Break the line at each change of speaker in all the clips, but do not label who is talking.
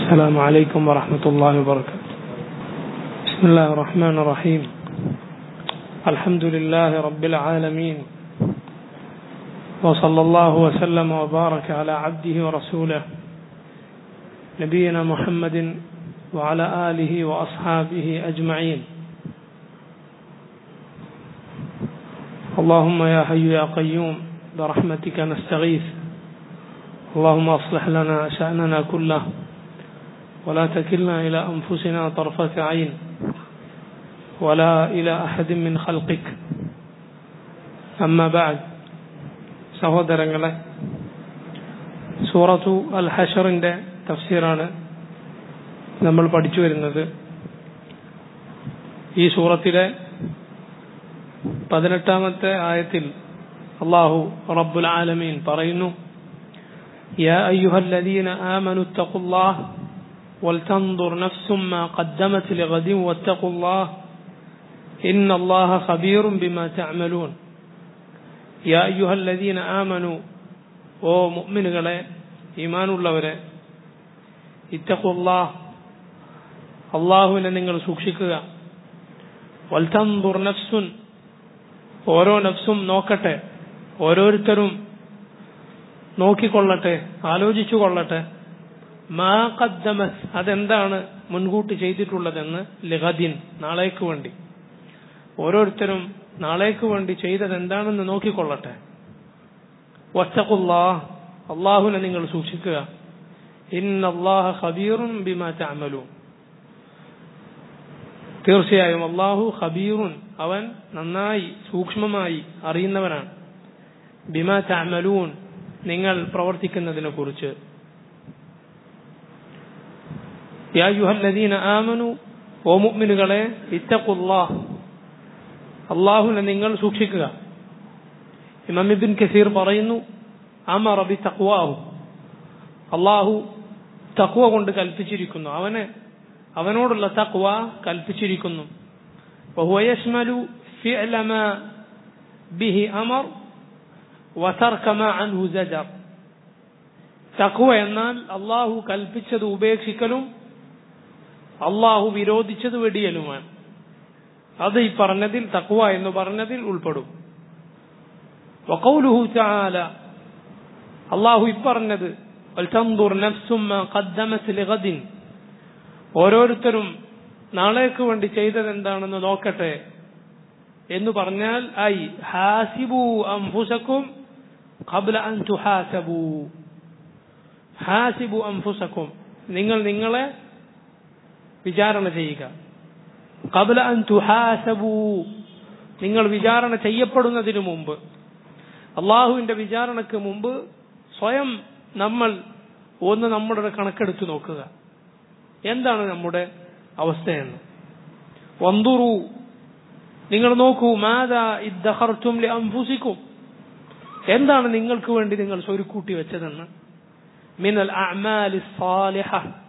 السلام عليكم ورحمة الله وبركاته بسم الله الرحمن الرحيم الحمد لله رب العالمين وصلى الله وسلم وبارك على عبده ورسوله نبينا محمد وعلى آله وأصحابه أجمعين اللهم يا حي يا قيوم برحمتك نستغيث اللهم اصلح لنا شأننا كله ولا تكلنا إلى أنفسنا طرفة عين ولا إلى أحد من خلقك أما بعد സഹോദരങ്ങളെ സൂറത്തു അൽ ഹഷറിന്റെ തഫ്സീറാണ് നമ്മൾ പഠിച്ചു വരുന്നത് ഈ സൂറത്തിലെ പതിനെട്ടാമത്തെ ആയത്തിൽ അള്ളാഹു റബ്ബുൽ ആലമീൻ പറയുന്നു يا أيها الذين آمنوا اتقوا الله ولتنظر نفس ما قدمت لغد واتقوا الله إن الله خبير بما تعملون يا أيها الذين آمنوا ഓ മുഅ്മിനുകളെ ഈമാനുള്ളവരെ ഇത്തഖുല്ലാഹ് അള്ളാഹുവിനെ നിങ്ങൾ സൂക്ഷിക്കുക വൽതൻദുർ നഫ്സുൻ ഓരോ നഫ്സും നോക്കട്ടെ ഓരോരുത്തരും നോക്കിക്കൊള്ളട്ടെ ആലോചിച്ചു കൊള്ളട്ടെ മാ ഖദ്ദമത് അതെന്താണ് മുൻകൂട്ടി ചെയ്തിട്ടുള്ളതെന്ന് ലഹദിൻ നാളേക്ക് വേണ്ടി ഓരോരുത്തരും നാളേക്ക് വേണ്ടി ചെയ്തത് എന്താണെന്ന് നോക്കിക്കൊള്ളട്ടെ വത്തഖുല്ലാ അള്ളാഹുവിനെ നിങ്ങൾ സൂക്ഷിക്കുക ഇന്നല്ലാഹ ഖബീറും ബിമാ തഅമലൂൻ തീർച്ചയായും അള്ളാഹു ഖബീറുൻ അവൻ നന്നായി സൂക്ഷ്മമായി അറിയുന്നവനാണ് ബിമാ തഅമലൂൻ നിങ്ങൾ പ്രവർത്തിക്കുന്നതിനെ കുറിച്ച് ആമനു ഓ മുഅ്മിനുകളെ ഇത്തഖുല്ലാഹ് അള്ളാഹുവിനെ നിങ്ങൾ സൂക്ഷിക്കുക ഇമാം ഇബ്ൻ കസീർ പറയുന്നു അമറ ബി തഖ്വാഹു അള്ളാഹു തഖ്വ കൊണ്ട് കൽപ്പിച്ചിരിക്കുന്നു അവനെ അവനോടുള്ള തഖ്വ കൽപ്പിച്ചിരിക്കുന്നു وهو يشمل فعل ما به أمر وترك ما عنه زجر തഖ്വ എന്നാൽ അള്ളാഹു കൽപ്പിച്ചത് ഉപേക്ഷിക്കലും അള്ളാഹു വിരോധിച്ചത് വെടിയലുമാണ് അത് ഈ പറഞ്ഞതിൽ തഖ്വ എന്ന് പറഞ്ഞതിൽ ഉൾപ്പെടും وقوله تعالى അള്ളാഹു ഇപ്പറഞ്ഞത് ولتنظر نفس ما قدمت لغد ഓരോരുത്തരും നാളേക്ക് വേണ്ടി ചെയ്തത് എന്താണെന്ന് നോക്കട്ടെ എന്ന് പറഞ്ഞാൽ ഐ ഹാസിബു അംഫുസക്കും ഖബ്ല അൻ തുഹാസബു ഹാസിബു അംഫുസക്കും നിങ്ങൾ നിങ്ങളെ വിചാരണ ചെയ്യുക ഖബ്ല അൻ തുഹാസബു നിങ്ങൾ വിചാരണ ചെയ്യപ്പെടുന്നതിനു മുമ്പ് അള്ളാഹുവിന്റെ വിചാരണക്ക് മുമ്പ് സ്വയം നമ്മൾ ഒന്ന് നമ്മുടെ കണക്കെടുത്ത് നോക്കുക എന്താണ് നമ്മുടെ അവസ്ഥയെന്ന് വന്തുറു നിങ്ങൾ നോക്കൂ മാതാ ഇദ്ദഹർത്തും അംഫുസിക്കും എന്താണ് നിങ്ങൾക്ക് വേണ്ടി നിങ്ങൾ സ്വരുക്കൂട്ടി വെച്ചതെന്ന് മിനൽ അഅമാലി സാലിഹ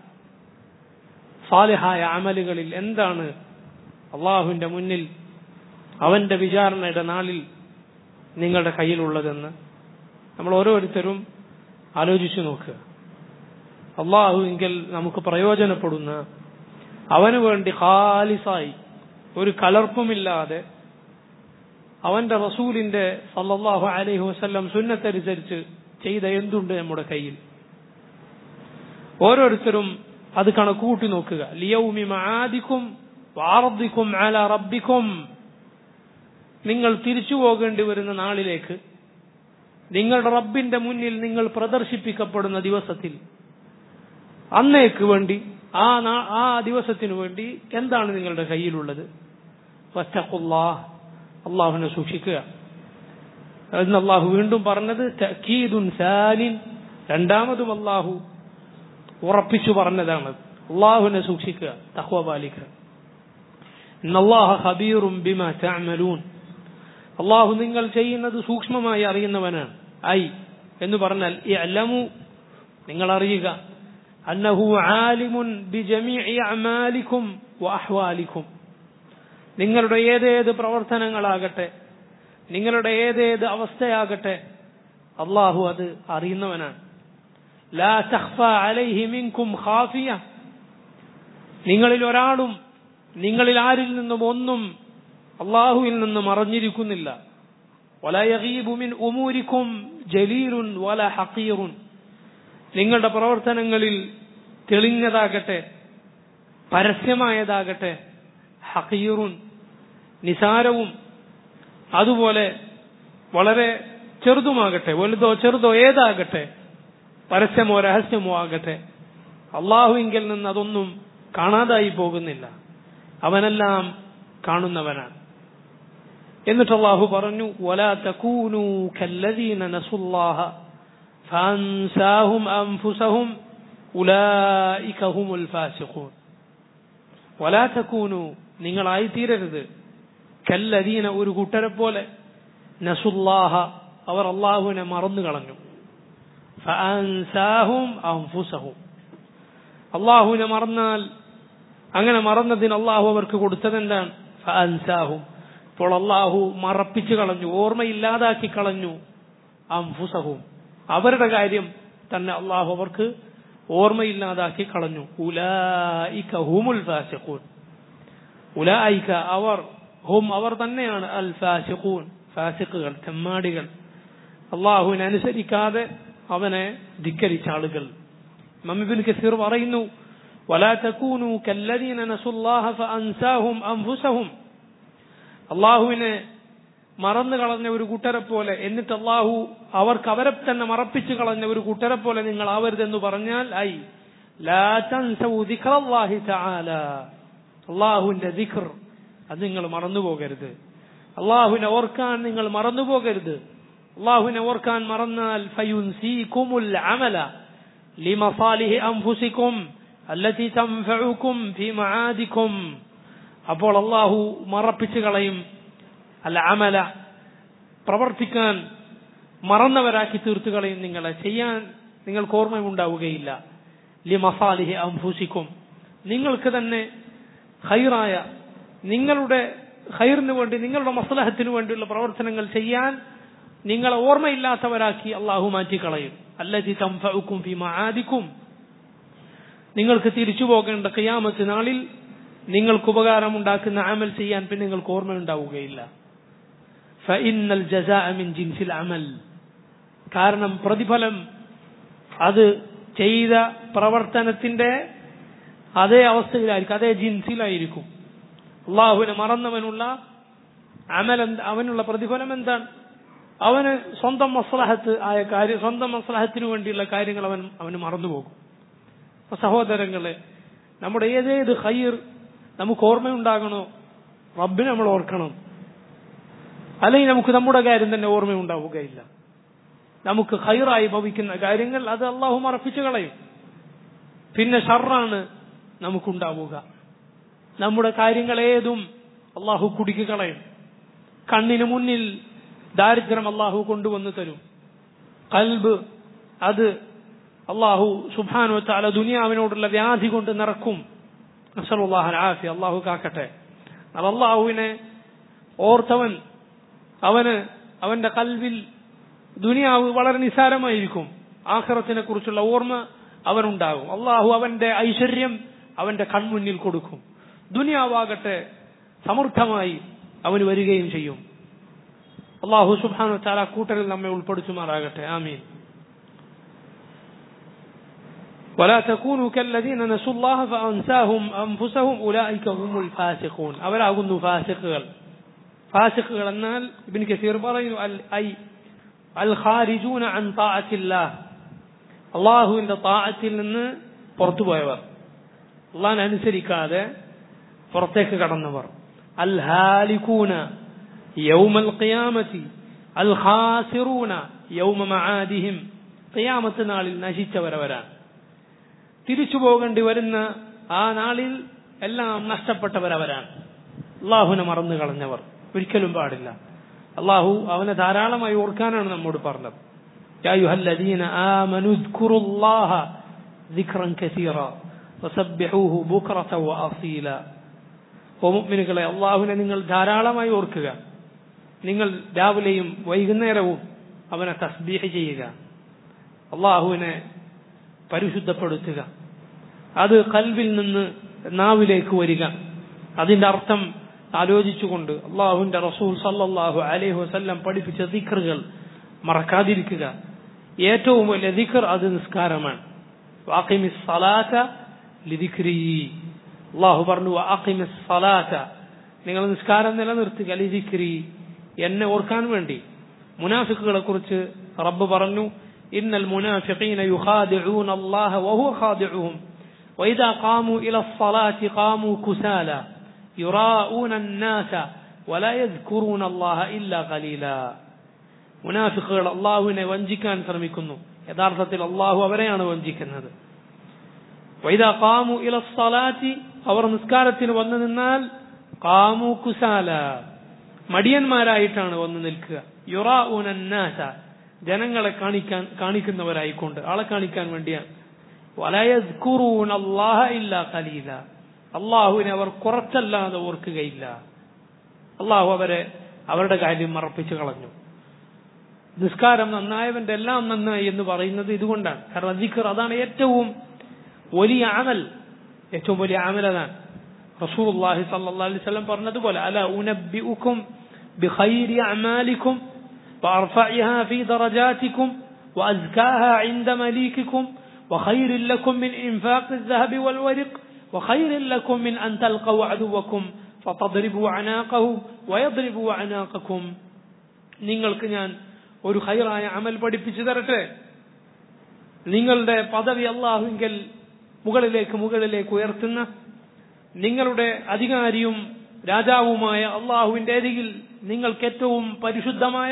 സാലിഹായ അമലുകളിൽ എന്താണ് അള്ളാഹുവിന്റെ മുന്നിൽ അവന്റെ വിചാരണയുടെ നാളിൽ നിങ്ങളുടെ കയ്യിലുള്ളതെന്ന് നമ്മൾ ഓരോരുത്തരും ആലോചിച്ചു നോക്കുക അള്ളാഹുവിങ്കിൽ നമുക്ക് പ്രയോജനപ്പെടുന്ന അവന് വേണ്ടി ഖാലിസായി ഒരു കലർപ്പുമില്ലാതെ അവന്റെ റസൂലിന്റെ സല്ലല്ലാഹു അലൈഹി വസല്ലം സുന്നത്തനുസരിച്ച് ചെയ്ത എന്തുണ്ട് നമ്മുടെ കയ്യിൽ ഓരോരുത്തരും അത് കണക്കൂട്ടി നോക്കുക ലിയൗമി മആദിക്കും വാർദിക്കും അല റബ്ബിക്കും നിങ്ങൾ തിരിച്ചു പോകേണ്ടി വരുന്ന നാളിലേക്ക് നിങ്ങളുടെ റബ്ബിന്റെ മുന്നിൽ നിങ്ങൾ പ്രദർശിപ്പിക്കപ്പെടുന്ന ദിവസത്തിൽ അന്നേക്ക് വേണ്ടി ആ ആ ദിവസത്തിനു വേണ്ടി എന്താണ് നിങ്ങളുടെ കയ്യിലുള്ളത് അള്ളാഹുവിനെ സൂക്ഷിക്കുക എന്ന് അള്ളാഹു വീണ്ടും പറഞ്ഞത് സാലിൻ രണ്ടാമതും അള്ളാഹു ഉറപ്പിച്ചു പറഞ്ഞതാണ് അള്ളാഹുവിനെ സൂക്ഷിക്കുക തഹ്വ പാലിക്കുക ഖബീറും ബിമ തഅമലൂൻ അള്ളാഹു നിങ്ങൾ ചെയ്യുന്നത് സൂക്ഷ്മമായി അറിയുന്നവനാണ് ഐ എന്ന് പറഞ്ഞാൽ ഇഅലമു നിങ്ങൾ അറിയുക അന്നഹു ആലിമുൻ ബിജമീഇ അമാലിക്കും വഅഹ്വാലിക്കും നിങ്ങളുടെ ഏതേത് പ്രവർത്തനങ്ങളാകട്ടെ നിങ്ങളുടെ ഏതേത് അവസ്ഥയാകട്ടെ അള്ളാഹു അത് അറിയുന്നവനാണ് ലാ തഖ്ഫ അലൈഹി മിൻകും ഖാഫിയ നിങ്ങളിൽ ഒരാളും നിങ്ങളിൽ ആരിൽ നിന്നും ഒന്നും അള്ളാഹുവിൽ നിന്നും മറഞ്ഞിരിക്കുന്നില്ല വല യഗീബു മിൻ ഉമൂരിക്കും ജലീലുൻ വല ഹഖീറുൻ നിങ്ങളുടെ പ്രവർത്തനങ്ങളിൽ തെളിഞ്ഞതാകട്ടെ പരസ്യമായതാകട്ടെ ഹഖീറുൻ നിസാരവും അതുപോലെ വളരെ ചെറുതുമാകട്ടെ വലുതോ ചെറുതോ ഏതാകട്ടെ പരസ്യമോ രഹസ്യമോ ആകട്ടെ അള്ളാഹുവിങ്കിൽ നിന്ന് അതൊന്നും കാണാതായി പോകുന്നില്ല അവനെല്ലാം കാണുന്നവനാണ് എന്നിട്ട് അള്ളാഹു പറഞ്ഞു ولا تكونوا كالذين نسوا الله فأنساهم أنفسهم أولئك هم الفاسقون ولا تكونوا നിങ്ങളായി തീരരുത് കല്ലദീന ഒരു കൂട്ടരെ പോലെ നസുല്ലാഹ അവർ അള്ളാഹുവിനെ മറന്നു കളഞ്ഞു ഫഅൻസാഹും അൻഫുസഹും അള്ളാഹുവിനെ മറന്നാൽ അങ്ങനെ മറന്നതിന് അള്ളാഹു അവർക്ക് കൊടുത്തതെന്താണ് ഫഅൻസാഹും ഇപ്പോൾ അള്ളാഹു മറപ്പിച്ചു കളഞ്ഞു ഓർമ്മയില്ലാതാക്കി കളഞ്ഞു അംഫുസഹും അവരുടെ കാര്യം തന്നെ അള്ളാഹു അവർക്ക് ഓർമ്മയില്ലാതാക്കി കളഞ്ഞു ഉലായിക ഹുമുൽ ഫാസിഖൂൻ ഉലായിക അവർ ഹും അവർ തന്നെയാണ് അൽ ഫാസിഖൂൻ ഫാസിഖുകൾ തെമ്മാടികൾ അള്ളാഹുവിനെ അനുസരിക്കാതെ അവനെ ധിക്കരിച്ച ആളുകൾ മമ്മിബിൻ കസീർ പറയുന്നു ولا تكونوا كالذين نسوا الله فأنساهم أنفسهم അള്ളാഹുവിനെ മറന്നു കളഞ്ഞ ഒരു കൂട്ടരെ പോലെ എന്നിട്ട് അള്ളാഹു അവർക്ക് അവരെ തന്നെ മറപ്പിച്ചു കളഞ്ഞ ഒരു കൂട്ടരെ പോലെ നിങ്ങൾ ആവരുതെന്ന് പറഞ്ഞാൽ ഐ അള്ളാഹുവിന്റെ ദിഖർ അത് നിങ്ങൾ മറന്നു പോകരുത് അള്ളാഹുവിനെ ഓർക്കാൻ നിങ്ങൾ മറന്നു പോകരുത് അള്ളാഹുവിനെ ഓർക്കാൻ മറന്നാൽ ഫയുൻസീകുമുൽ അമല ലിമസാലിഹി അംഫുസിക്കും അല്ലത്തി തൻഫഉകും ഫീ മആദിക്കും അപ്പോൾ അള്ളാഹു മറപ്പിച്ചു കളയും അല്ല അമല പ്രവർത്തിക്കാൻ മറന്നവരാക്കി തീർത്തു കളയും നിങ്ങളെ ചെയ്യാൻ നിങ്ങൾക്ക് ഓർമ്മയുണ്ടാവുകയില്ല ലി മസാലിഹി അംഫൂസിക്കും നിങ്ങൾക്ക് തന്നെ ഹൈറായ നിങ്ങളുടെ ഹൈറിന് വേണ്ടി നിങ്ങളുടെ മസലഹത്തിന് വേണ്ടിയുള്ള പ്രവർത്തനങ്ങൾ ചെയ്യാൻ നിങ്ങളെ ഓർമ്മയില്ലാത്തവരാക്കി അള്ളാഹു മാറ്റിക്കളയും അല്ലതി തംഫഉക്കും ഫി മആദിക്കും നിങ്ങൾക്ക് തിരിച്ചു പോകേണ്ട ഖിയാമത്ത് നാളിൽ നിങ്ങൾക്ക് ഉപകാരമുണ്ടാക്കുന്ന അമൽ ചെയ്യാൻ പിന്നെ നിങ്ങൾക്ക് ഓർമ്മയുണ്ടാവുകയില്ല ഫഇന്നൽ ജസാഅ മിൻ ജിൻസിൽ അമൽ കാരണം പ്രതിഫലം അത് ചെയ്ത പ്രവർത്തനത്തിന്റെ അതേ അവസ്ഥയിലായിരിക്കും അതേ ജിൻസിലായിരിക്കും അള്ളാഹുവിനെ മറന്നവനുള്ള അമൽ അവനുള്ള പ്രതിഫലം എന്താണ് അവന് സ്വന്തം മസ്ലഹത്ത് ആയ കാര്യം സ്വന്തം മസ്ലഹത്തിന് വേണ്ടിയുള്ള കാര്യങ്ങൾ അവൻ അവന് മറന്നുപോകും സഹോദരങ്ങളെ നമ്മുടെ ഏതേത് ഹൈർ നമുക്ക് ഓർമ്മയുണ്ടാകണോ റബ്ബിനെ നമ്മൾ ഓർക്കണം അല്ലെങ്കിൽ നമുക്ക് നമ്മുടെ കാര്യം തന്നെ ഓർമ്മയുണ്ടാവുകയില്ല നമുക്ക് ഹൈറായി ഭവിക്കുന്ന കാര്യങ്ങൾ അത് അള്ളാഹു മറപ്പിച്ചു കളയും പിന്നെ ഷർറാണ് നമുക്കുണ്ടാവുക നമ്മുടെ കാര്യങ്ങൾ ഏതും അള്ളാഹു കുടുക്കി കളയും കണ്ണിന് മുന്നിൽ ദാരിദ്ര്യം അള്ളാഹു കൊണ്ടുവന്നു തരും കൽബ് അത് അള്ളാഹു സുബാനു താല ദുനിയാവിനോടുള്ള വ്യാധി കൊണ്ട് നിറക്കും ആഫി അള്ളാഹു കാക്കട്ടെ അത് അള്ളാഹുവിനെ ഓർത്തവൻ അവന് അവന്റെ കൽവിൽ ദുനിയാവ് വളരെ നിസാരമായിരിക്കും ആഖിറത്തിനെ കുറിച്ചുള്ള ഓർമ്മ അവനുണ്ടാകും അള്ളാഹു അവന്റെ ഐശ്വര്യം അവന്റെ കൺമുന്നിൽ കൊടുക്കും ദുനിയാവാകട്ടെ സമൃദ്ധമായി അവന് വരികയും ചെയ്യും അള്ളാഹു സുബാനു താല കൂട്ടരിൽ നമ്മെ ഉൾപ്പെടുത്തുമാറാകട്ടെ ആമീൻ ولا تكونوا كالذين نسوا الله فأنساهم أنفسهم أولئك هم الفاسقون أولا أقول فاسقകൾ ഫാസിഖുകൾ എന്നാൽ ഇബിൻ കസീർ പറയുന്നു അൽ ഐ അൽ ഖാരിജൂന അൻ താഅത്തില്ലാഹ് അള്ളാഹുവിന്റെ താഅത്തിൽ നിന്ന് പുറത്തുപോയവർ അള്ളാഹിനെ അനുസരിക്കാതെ പുറത്തേക്ക് കടന്നവർ അൽ ഹാലിക്കൂന യൗമൽ ഖിയാമത്തി അൽ ഖാസിറൂന യൗമ മആദിഹിം ഖിയാമത്ത് നാളിൽ നശിച്ചവരവരാണ് തിരിച്ചു പോകേണ്ടി വരുന്ന ആ നാളിൽ എല്ലാം നഷ്ടപ്പെട്ടവരവരാണ് അള്ളാഹുവിനെ മറന്നു കളഞ്ഞവർ ഒരിക്കലും പാടില്ല അള്ളാഹു അവനെ ധാരാളമായി ഓർക്കാനാണ് നമ്മോട് പറഞ്ഞത് يا أيها الذين آمنوا اذكروا الله ذكرا كثيرا وسبحوه بكرة وأصيلا ومؤمنകളെ അള്ളാഹുവിനെ നിങ്ങൾ ധാരാളമായി ഓർക്കുക നിങ്ങൾ രാവിലെയും വൈകുന്നേരവും അവനെ തസ്ബീഹ് ചെയ്യുക അള്ളാഹുവിനെ പരിശുദ്ധപ്പെടുത്തുക അത് കൽവിൽ നിന്ന് നാവിലേക്ക് വരിക അതിന്റെ അർത്ഥം ആലോചിച്ചുകൊണ്ട് അള്ളാഹുവിന്റെ റസൂൽ സല്ലല്ലാഹു അലൈഹി വസല്ലം പഠിപ്പിച്ച ദിക്റുകൾ മറക്കാതിരിക്കുക ഏറ്റവും വലിയ ദിക്ർ അത് നിസ്കാരമാണ് വാഖിമിസ് സലാത്ത ലിദിക്രി അള്ളാഹു പറഞ്ഞു വാഖിമിസ് സലാത്ത നിങ്ങൾ നിസ്കാരം നിലനിർത്തുക ലിദിക്രി എന്നെ ഓർക്കാൻ വേണ്ടി മുനാഫിക്കുകളെ കുറിച്ച് റബ്ബ് പറഞ്ഞു ഇന്നൽ മുനാഫിഖീന യുഖാദിഊന അല്ലാഹ വഹുവ ഖാദിഉഹും وإذا قاموا إلى الصلاة قاموا كسالى يراءون الناس ولا يذكرون الله إلا قليلا മുനാഫിക്കുകൾ അള്ളാഹുവിനെ വഞ്ചിക്കാൻ ശ്രമിക്കുന്നു യഥാർത്ഥത്തിൽ അള്ളാഹു അവരെയാണ് വഞ്ചിക്കുന്നത് വൈദ കാമു ഇല സ്വലാറ്റി അവർ നിസ്കാരത്തിന് വന്നു നിന്നാൽ കാമു കുസാല മടിയന്മാരായിട്ടാണ് വന്നു നിൽക്കുക യുറാ ഉനന്നാസ ജനങ്ങളെ കാണിക്കാൻ കാണിക്കുന്നവരായിക്കൊണ്ട് ആളെ കാണിക്കാൻ വേണ്ടിയാണ് വലയസ്കുറൂൻ അള്ളാഹ ഇല്ല കലീല അള്ളാഹുവിനെ അവർ കുറച്ചല്ലാതെ ഓർക്കുകയില്ല അള്ളാഹു അവരെ അവരുടെ കാര്യം മറപ്പിച്ചു കളഞ്ഞു നിസ്കാരം നന്നായവന്റെ എല്ലാം നന്നായി എന്ന് പറയുന്നത് ഇതുകൊണ്ടാണ് കാരണം ദിക്കർ അതാണ് ഏറ്റവും വലിയ അമൽ ഏറ്റവും വലിയ അമൽ അതാണ് റസൂൽ അള്ളാഹി സല്ലല്ലാഹു അലൈഹി വസല്ലം പറഞ്ഞതുപോലെ അല ഉനബ്ബിഉക്കും ബിഖൈരി അമാലിക്കും وأرفعها في درجاتكم وأزكاها عند مليككم وخير لكم من إنفاق الذهب والورق وخير لكم من أن تلقوا عدوكم فتضربوا عناقه ويضربوا عناقكم നിങ്ങൾക്ക് ഞാൻ ഒരു ഹൈറായ അമൽ പഠിപ്പിച്ചു തരട്ടെ നിങ്ങളുടെ പദവി അള്ളാഹുവിങ്കൽ മുകളിലേക്ക് മുകളിലേക്ക് ഉയർത്തുന്ന നിങ്ങളുടെ അധികാരിയും രാജാവുമായ അള്ളാഹുവിന്റെ അരികിൽ നിങ്ങൾക്ക് ഏറ്റവും പരിശുദ്ധമായ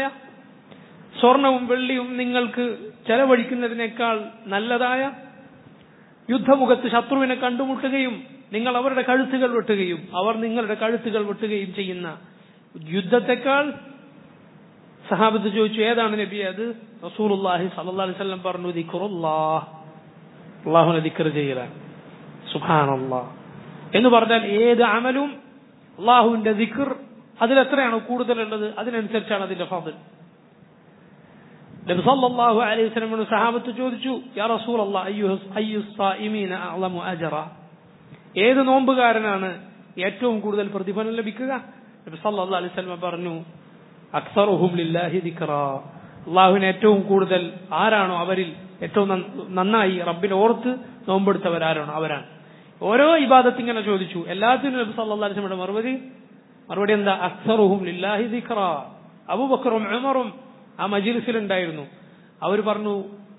സ്വർണവും വെള്ളിയും നിങ്ങൾക്ക് ചെലവഴിക്കുന്നതിനേക്കാൾ നല്ലതായ യുദ്ധമുഖത്ത് ശത്രുവിനെ കണ്ടുമുട്ടുകയും നിങ്ങൾ അവരുടെ കഴുത്തുകൾ വെട്ടുകയും അവർ നിങ്ങളുടെ കഴുത്തുകൾ വെട്ടുകയും ചെയ്യുന്ന യുദ്ധത്തെക്കാൾ സഹാബത്ത് ചോദിച്ചു ഏതാണ് നബി അത് റസൂലുള്ളാഹി സല്ലല്ലാഹു അലൈഹി വസല്ലം പറഞ്ഞു ദിക്റുല്ലാഹ് അള്ളാഹുനെ ദിക്ർ ചെയ്യലാണ് സുബ്ഹാനല്ലാഹ് എന്ന് പറഞ്ഞാൽ ഏത് അമലും അള്ളാഹുവിന്റെ ദിക്ർ അതിലെത്രയാണോ കൂടുതലുള്ളത് അതിനനുസരിച്ചാണ് അതിന്റെ ഫضل നബി സല്ലല്ലാഹു അലൈഹി വസല്ലം സഹാബത്ത് ചോദിച്ചു യാ റസൂലല്ലാഹ് അയ്യുഹ അയ്യു സായിമീന അഅ്ലമു അജ്റ ഏത് നോമ്പുകാരനാണ് ഏറ്റവും കൂടുതൽ പ്രതിഫലം ലഭിക്കുക നബി സല്ലല്ലാഹു അലൈഹി വസല്ലം പറഞ്ഞു അക്സറുഹും ലില്ലാഹി ദിക്റ അള്ളാഹുവിന് ഏറ്റവും കൂടുതൽ ആരാണോ അവരിൽ ഏറ്റവും നന്നായി റബ്ബിനെ ഓർത്ത് നോമ്പെടുത്തവരാരാണോ അവരാണ് ഓരോ ഇബാദത്ത് ഇങ്ങനെ ചോദിച്ചു എല്ലാത്തിനും നബി സല്ലല്ലാഹു അലൈഹി വസല്ലം മറുപടി മറുപടി എന്താ അക്സറുഹും ലില്ലാഹി ദിക്റ അബൂബക്കറും ഉമറും ആ മജിലിസിൽ ഉണ്ടായിരുന്നു അവർ പറഞ്ഞു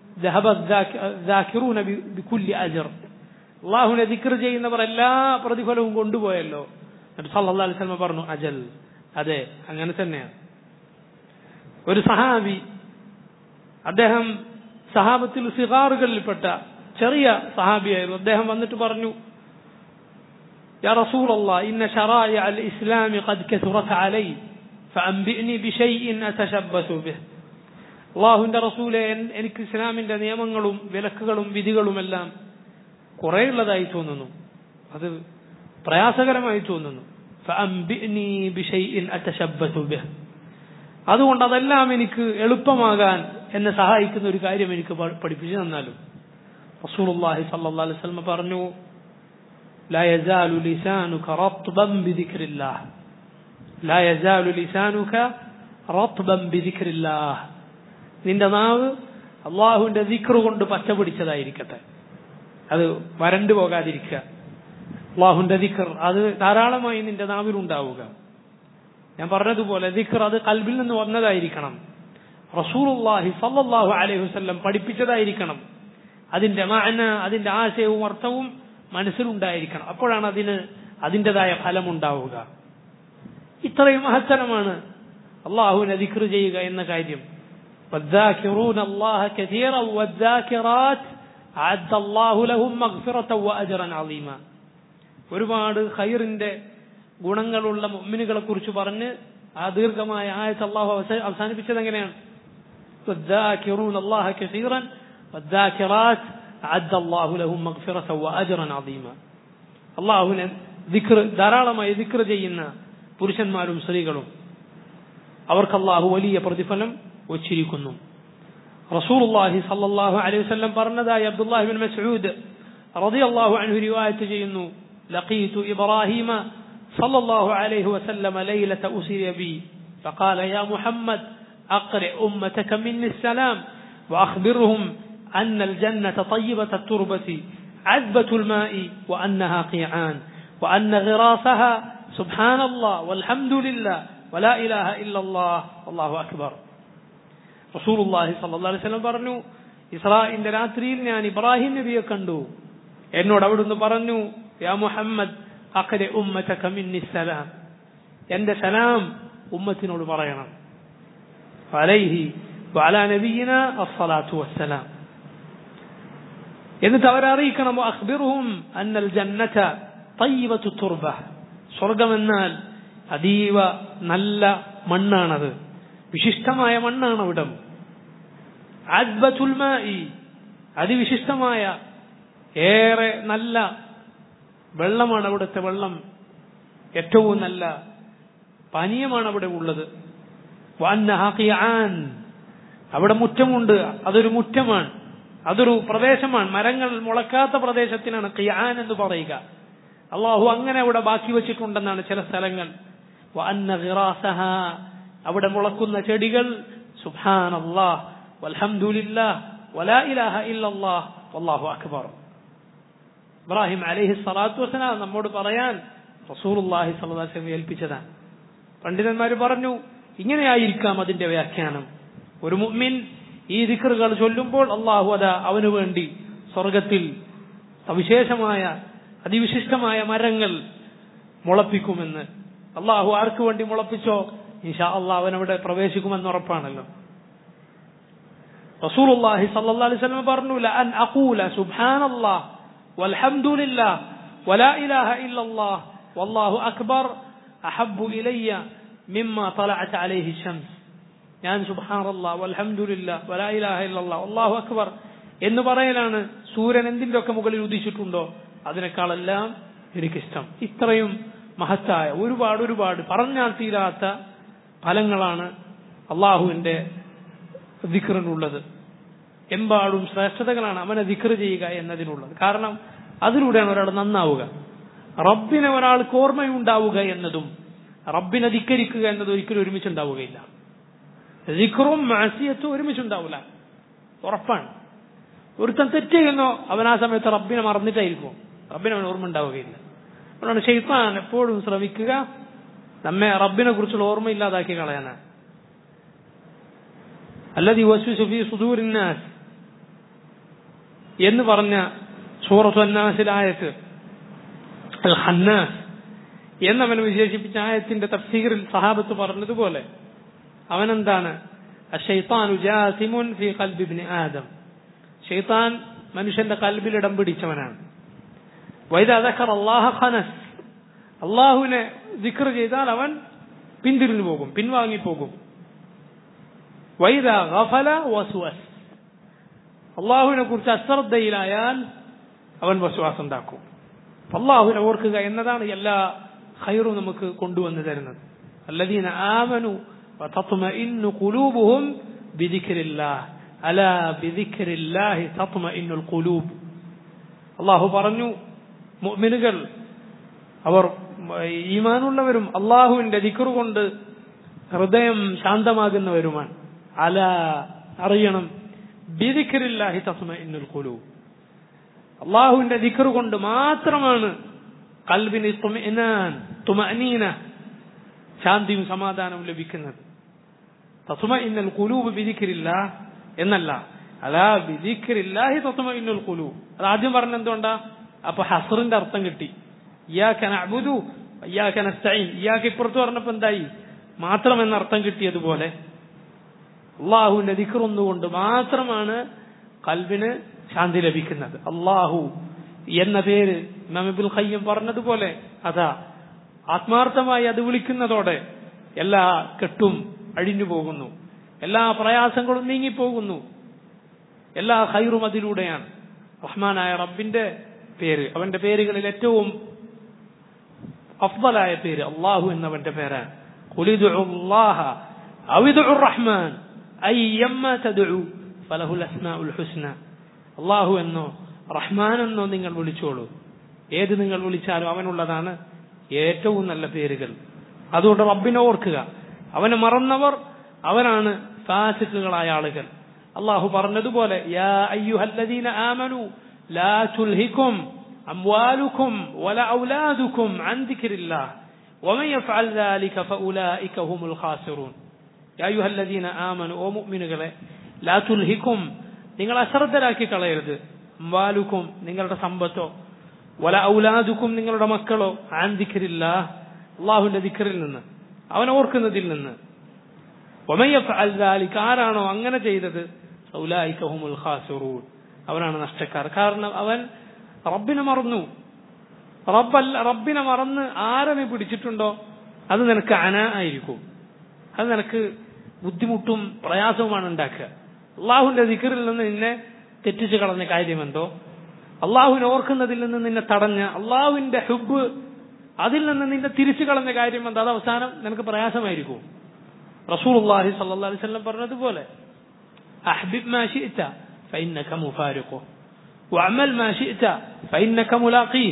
അള്ളാഹുവിനെ ദിക്ർ ചെയ്യുന്നവർ എല്ലാ പ്രതിഫലവും കൊണ്ടുപോയല്ലോ നബി സല്ലല്ലാഹു അലൈഹി വസല്ലം പറഞ്ഞു അജൽ അതെ അങ്ങനെ തന്നെയാണ് ഒരു സഹാബി അദ്ദേഹം സഹാബത്തിൽ സിഹാറുകളിൽപ്പെട്ട ചെറിയ സഹാബിയായിരുന്നു അദ്ദേഹം വന്നിട്ട് പറഞ്ഞു يا رسول الله إن شرائع الإسلام قد كثرت علي فأنبئني بشيء أتشبث به അള്ളാഹുവിന്റെ റസൂലെ എനിക്ക് ഇസ്ലാമിന്റെ നിയമങ്ങളും വിലക്കുകളും വിധികളുമെല്ലാം കുറേയുള്ളതായി തോന്നുന്നു അത് പ്രയാസകരമായി തോന്നുന്നു അതുകൊണ്ട് അതെല്ലാം എനിക്ക് എളുപ്പമാകാൻ എന്നെ സഹായിക്കുന്ന ഒരു കാര്യം എനിക്ക് പഠിപ്പിച്ചു തന്നാലും റസൂലുള്ളാഹി സല്ലല്ലാഹു അലൈഹി വസല്ലം പറഞ്ഞു لا يزال لسانك رطبا بذكر الله لا يزال لسانك رطبا بذكر الله നിന്റെ നാവ് അള്ളാഹുവിന്റെ ദിക്റ് കൊണ്ട് പച്ച പിടിച്ചതായിരിക്കട്ടെ അത് വരണ്ടു പോകാതിരിക്കുക അള്ളാഹുവിന്റെ ദിക്ർ അത് ധാരാളമായി നിന്റെ നാവിലുണ്ടാവുക ഞാൻ പറഞ്ഞതുപോലെ ദിക്ർ അത് കൽബിൽ നിന്ന് വന്നതായിരിക്കണം റസൂലുള്ളാഹി സല്ലല്ലാഹു അലൈഹി വസല്ലം പഠിപ്പിച്ചതായിരിക്കണം അതിന്റെ മാന അതിന്റെ ആശയവും അർത്ഥവും മനസ്സിലുണ്ടായിരിക്കണം അപ്പോഴാണ് അതിന് അതിൻ്റെതായ ഫലമുണ്ടാവുക ഇത്രയും മഹത്തരമാണ് അള്ളാഹുവിനെ ദിക്ർ ചെയ്യുക എന്ന കാര്യം والذاكرون الله كثيرا والذاكرات أعد الله لهم مغفرة وأجرا عظيما ഒരുപാട് ഖൈറിന്റെ ഗുണങ്ങളുള്ള മുഅ്മിനുകളെ കുറിച്ച് പറഞ്ഞ് ആ ദീർഘമായ ആയത്ത് അള്ളാഹു അവസാനിപ്പിച്ചത് എങ്ങനെയാണ് والذاكرون الله كثيرا والذاكرات أعد الله لهم مغفرة وأجرا عظيما അള്ളാഹുവിനെ ദിക്ർ ധാരാളമായി ദിക്ർ ചെയ്യുന്ന പുരുഷന്മാരും സ്ത്രീകളും അവർക്ക് അള്ളാഹു വലിയ പ്രതിഫലം വച്ചിരിക്കുന്നു റസൂലുള്ളാഹി സല്ലല്ലാഹു അലൈഹി വസല്ലം പറഞ്ഞതായി അബ്ദുല്ലാഹി ബിൻ മസ്ഊദ് റളിയല്ലാഹു അൻഹു റിവായത്ത് ചെയ്യുന്നു ലഖീതു ഇബ്രാഹിമ സല്ലല്ലാഹു അലൈഹി വസല്ലം ലൈലത ഉസിയ ബി فقال يا محمد أقرئ أمتك مني السلام وأخبرهم أن الجنة طيبة التربة عذبة الماء وأنها قيعان وأن غراسها سبحان الله والحمد لله ولا إله إلا الله والله أكبر رسول الله صلى الله عليه وسلم പറഞ്ഞു ഇസ്രാഇന്റെ രാത്രിയിൽ ഞാൻ ഇബ്രാഹിം നബിയെ കണ്ടു എന്നോട് അവിടുന്ന് പറഞ്ഞു യാ മുഹമ്മദ് അഖരെ ഉമ്മതക മിന്നി സലാം എന്റെ സലാം ഉമ്മത്തിനോട് പറയണം അലൈഹി വഅലാ നബിയിന അസ്സലാത്തു വസ്സലാം എന്നിട്ട് അവരെ അറിയിക്കണം അഖ്ബിറുഹും അന്നൽ ജന്നത തയ്യിബത്തു തുർബ സ്വർഗമെന്നാൽ അതീവ നല്ല മണ്ണാണത് വിശിഷ്ടമായ മണ്ണാണ് അവിടം അദ്ബത്തുൽമായി അതിവിശിഷ്ടമായ ഏറെ നല്ല വെള്ളമാണ് അവിടുത്തെ വെള്ളം ഏറ്റവും നല്ല പാനീയമാണ് അവിടെ ഉള്ളത് അവിടെ മുറ്റമുണ്ട് അതൊരു മുറ്റമാണ് അതൊരു പ്രദേശമാണ് മരങ്ങൾ മുളക്കാത്ത പ്രദേശത്തിനാണ് ഖിയാൻ എന്ന് പറയുക അള്ളാഹു അങ്ങനെ അവിടെ ബാക്കി വെച്ചിട്ടുണ്ടെന്നാണ് ചില സ്ഥലങ്ങൾ അവിടെ മുളക്കുന്ന ചെടികൾ സുബാൻ അള്ളാഹ് വൽഹംദുലില്ലാ വലാ ഇലാഹ ഇല്ലല്ലാഹ് വല്ലാഹു അക്ബർ ഇബ്രാഹിം അലൈഹി സ്വലാത്തു വസ്സലാം നമ്മോട് പറയാൻ റസൂലുള്ളാഹി സ്വല്ലല്ലാഹു അലൈഹി വസല്ലം ഏൽപ്പിച്ചതാണ് പണ്ഡിതന്മാർ പറഞ്ഞു ഇങ്ങനെയായിരിക്കാം അതിന്റെ വ്യാഖ്യാനം ഒരു മുഅ്മിൻ ഈ ദിക്റുകൾ ചൊല്ലുമ്പോൾ അള്ളാഹു അത അവനു വേണ്ടി സ്വർഗത്തിൽ സവിശേഷമായ അതിവിശിഷ്ടമായ മരങ്ങൾ മുളപ്പിക്കുമെന്ന് അള്ളാഹു ആർക്ക് വേണ്ടി മുളപ്പിച്ചോ ഇൻഷാ അള്ളാഹ് അവനവിടെ പ്രവേശിക്കുമെന്ന് ഉറപ്പാണല്ലോ റസൂലുള്ളാഹി സല്ലല്ലാഹു അലൈഹി വസല്ലം പറഞ്ഞു ലഅൻ അഖൂല സുബ്ഹാനല്ലാഹ് വൽഹംദുലില്ലാഹ് വലാ ഇലാഹ ഇല്ലല്ലാഹ് വല്ലാഹു അക്ബർ അഹബ്ബു ഇലയ്യ മിമ്മ തലഅത് അലൈഹി ശംസ് ഞാൻ സുബ്ഹാനല്ലാഹ് വൽഹംദുലില്ലാഹ് വലാ ഇലാഹ ഇല്ലല്ലാഹ് വല്ലാഹു അക്ബർ എന്ന് പറയലാണ് സൂര്യൻ എന്തിന്റെ ഒക്കെ മുകളിൽ ഉദിച്ചിട്ടുണ്ടോ അതിനേക്കാളെല്ലാം എനിക്കിഷ്ടം ഇത്രയും മഹത്തായ ഒരുപാട് ഒരുപാട് പറഞ്ഞാൽ തീരാത്ത ഫലങ്ങളാണ് അള്ളാഹുവിന്റെ ദിക്റിനുള്ളത് എമ്പാടും ശ്രേഷ്ഠതകളാണ് അവനെ ദിക്ർ ചെയ്യുക എന്നതിനുള്ളത് കാരണം അതിലൂടെയാണ് ഒരാൾ നന്നാവുക റബ്ബിനെ ഒരാൾക്ക് ഓർമ്മയുണ്ടാവുക എന്നതും റബ്ബിനെ ധിക്കരിക്കുക എന്നത് ഒരിക്കലും ഒരുമിച്ചുണ്ടാവുകയില്ല ദിക്റും മാസിയത്തും ഒരുമിച്ചുണ്ടാവില്ല ഉറപ്പാണ് ഒരുത്തൻ തെറ്റ് ചെയ്യുന്നോ അവൻ ആ സമയത്ത് റബ്ബിനെ മറന്നിട്ടായിരിക്കും റബ്ബിനെ അവൻ ഓർമ്മ ഉണ്ടാവുകയില്ല അതുകൊണ്ടാണ് ഷെയ്ത്താൻ എപ്പോഴും ശ്രമിക്കുക നമ്മെ റബ്ബിനെ കുറിച്ചുള്ള ഓർമ്മ ഇല്ലാതാക്കി കളയാനാണ് അല്ലതി വസ്വിസുഫി സുദൂരിന്നാസ് എന്ന് പറഞ്ഞ സൂറത്തു അന്നാസിലായത്ത് അൽ ഹന്നാസ് എന്നവൻ വിശേഷിപ്പിച്ച ആയത്തിന്റെ തഫ്സീറിൽ സഹാബത്ത് പറഞ്ഞതുപോലെ അവനെന്താണ് ഫി ഖൽബി ആദം ഷെയ്ത്താൻ മനുഷ്യന്റെ കൽബിൽ ഇടം പിടിച്ചവനാണ് വൈദാദക്കർ അള്ളാഹ ഖനസ് അള്ളാഹുവിനെ ദിക്ർ ചെയ്താൽ അവൻ പിന്തിരിഞ്ഞു പോകും പിൻവാങ്ങിപ്പോകും വൈദ ഗഫല വസ്വസ് അള്ളാഹുവിനെ കുറിച്ച് അശ്രദ്ധയിലായാൽ അവൻ വസ്വാസം ഉണ്ടാക്കും അള്ളാഹുവിനെ ഓർക്കുക എന്നതാണ് എല്ലാ ഖൈറും നമുക്ക് കൊണ്ടുവന്നു തരുന്നത് الذين آمنوا وتطمئن قلوبهم بذكر الله ألا بذكر الله تطمئن القلوب അള്ളാഹു പറഞ്ഞു മുഅ്മിനുകൾ അവർ ഈമാനുള്ളവരും അള്ളാഹുവിന്റെ ദിക്റ് കൊണ്ട് ഹൃദയം ശാന്തമാകുന്നവരുമാണ് അല അറിയണം ബിദിക്രില്ലാഹി തസ്മഇന്നുൽ ഖുലൂബ് അള്ളാഹുവിന്റെ ദിക്റ് കൊണ്ട് മാത്രമാണ് കൽബിന് തുമഇനാൻ തുമഅനീന ശാന്തിയും സമാധാനവും ലഭിക്കുന്നത് തസ്മഇന്നുൽ ഖുലൂബ് ബിദിക്രില്ലാഹ് എന്നല്ല അലാ ബിദിക്രില്ലാഹി തസ്മഇന്നുൽ ഖുലൂബ് അത് ആദ്യം പറഞ്ഞ എന്തുകൊണ്ടാ അപ്പൊ ഹസറിന്റെ അർത്ഥം കിട്ടി ഇയാക്ക നഅബുദു ഇയാക്ക നസ്തഈൻ ഇയാക്ക ഇപ്പുറത്ത് പറഞ്ഞപ്പോ എന്തായി മാത്രം എന്ന അർത്ഥം കിട്ടിയതുപോലെ അള്ളാഹുവിന്റെ ദിക്റൊന്നുകൊണ്ട് മാത്രമാണ് കൽബിന് ശാന്തി ലഭിക്കുന്നത് അള്ളാഹു എന്ന പേര് നമിബുൽ ഖയ്യം പറഞ്ഞതുപോലെ അതാ ആത്മാർത്ഥമായി അത് വിളിക്കുന്നതോടെ എല്ലാ കെട്ടും അഴിഞ്ഞു പോകുന്നു എല്ലാ പ്രയാസങ്ങളും നീങ്ങിപ്പോകുന്നു എല്ലാ ഹൈറും അതിലൂടെയാണ് റഹ്മാനായ റബ്ബിന്റെ പേര് അവന്റെ പേരുകളിൽ ഏറ്റവും അഫ്ബലായ പേര് അള്ളാഹു എന്നവന്റെ പേരാണ് റഹ്മാൻ أيما تدعو ഫലഹുൽ അസ്മാ ഉൽ ഹുസ്ന അള്ളാഹു എന്നോ റഹ്മാൻ എന്നോ നിങ്ങൾ വിളിച്ചോളൂ ഏത് നിങ്ങൾ വിളിച്ചാലും അവനുള്ളതാണ് ഏറ്റവും നല്ല പേരുകൾ അതുകൊണ്ട് റബ്ബിനെ ഓർക്കുക അവനെ മറന്നവർ അവരാണ് ഫാസിക്കുകളായ ആളുകൾ അള്ളാഹു പറഞ്ഞതുപോലെ യാ അയ്യുഹല്ലദീന ആമനു ലാ തുൽഹിക്കും അംവാലുക്കും വല ഔലാദുക്കും അൻ ദിക്രില്ലാഹ് ومن يفعل ذلك فأولئك هم الخاسرون يا أيها الذين آمنوا ഓ മുഅ്മിനുകളെ ലാ തുൽഹിക്കും നിങ്ങൾ അശ്രദ്ധരാക്കി കളയരുത് അംവാലുക്കും നിങ്ങളുടെ സമ്പത്തോ വല ഔലാദുക്കും നിങ്ങളുടെ മക്കളോ ആൻ ദിക്രില്ല അള്ളാഹുവിന്റെ ദിക്റിൽ നിന്ന് അവൻ ഓർക്കുന്നതിൽ നിന്ന് ഒമയ്യഫ് ആരാണോ അങ്ങനെ ചെയ്തത് ഔലായിക്കഹുമുൽ ഖാസിറൂൻ അവനാണ് നഷ്ടക്കാർ കാരണം അവൻ റബ്ബിനെ മറന്നു റബ്ബല്ല റബ്ബിനെ മറന്ന് ആരെ നീ പിടിച്ചിട്ടുണ്ടോ അത് നിനക്ക് അന ആയിരിക്കും അത് നിനക്ക് ബുദ്ധിമുട്ടും പ്രയാസവുമാണ് ഉണ്ടാക്കുക അള്ളാഹുവിന്റെ ദിക്കറിൽ നിന്ന് നിന്നെ തെറ്റിച്ചു കളഞ്ഞ കാര്യമെന്തോ അള്ളാഹുവിനെ ഓർക്കുന്നതിൽ നിന്ന് നിന്നെ തടഞ്ഞ അള്ളാഹുവിന്റെ ഹുബ് അതിൽ നിന്ന് നിന്നെ തിരിച്ചു കളഞ്ഞ കാര്യം എന്താ അത് അവസാനം നിനക്ക് പ്രയാസമായിരിക്കും റസൂൽ അള്ളാഹി സല്ലാ അലൈവല്ലം പറഞ്ഞതുപോലെ അഹ്ബിബ് മാ ഷിഇത فإنك مفارقه وعمل ما شئت فإنك ملاقيه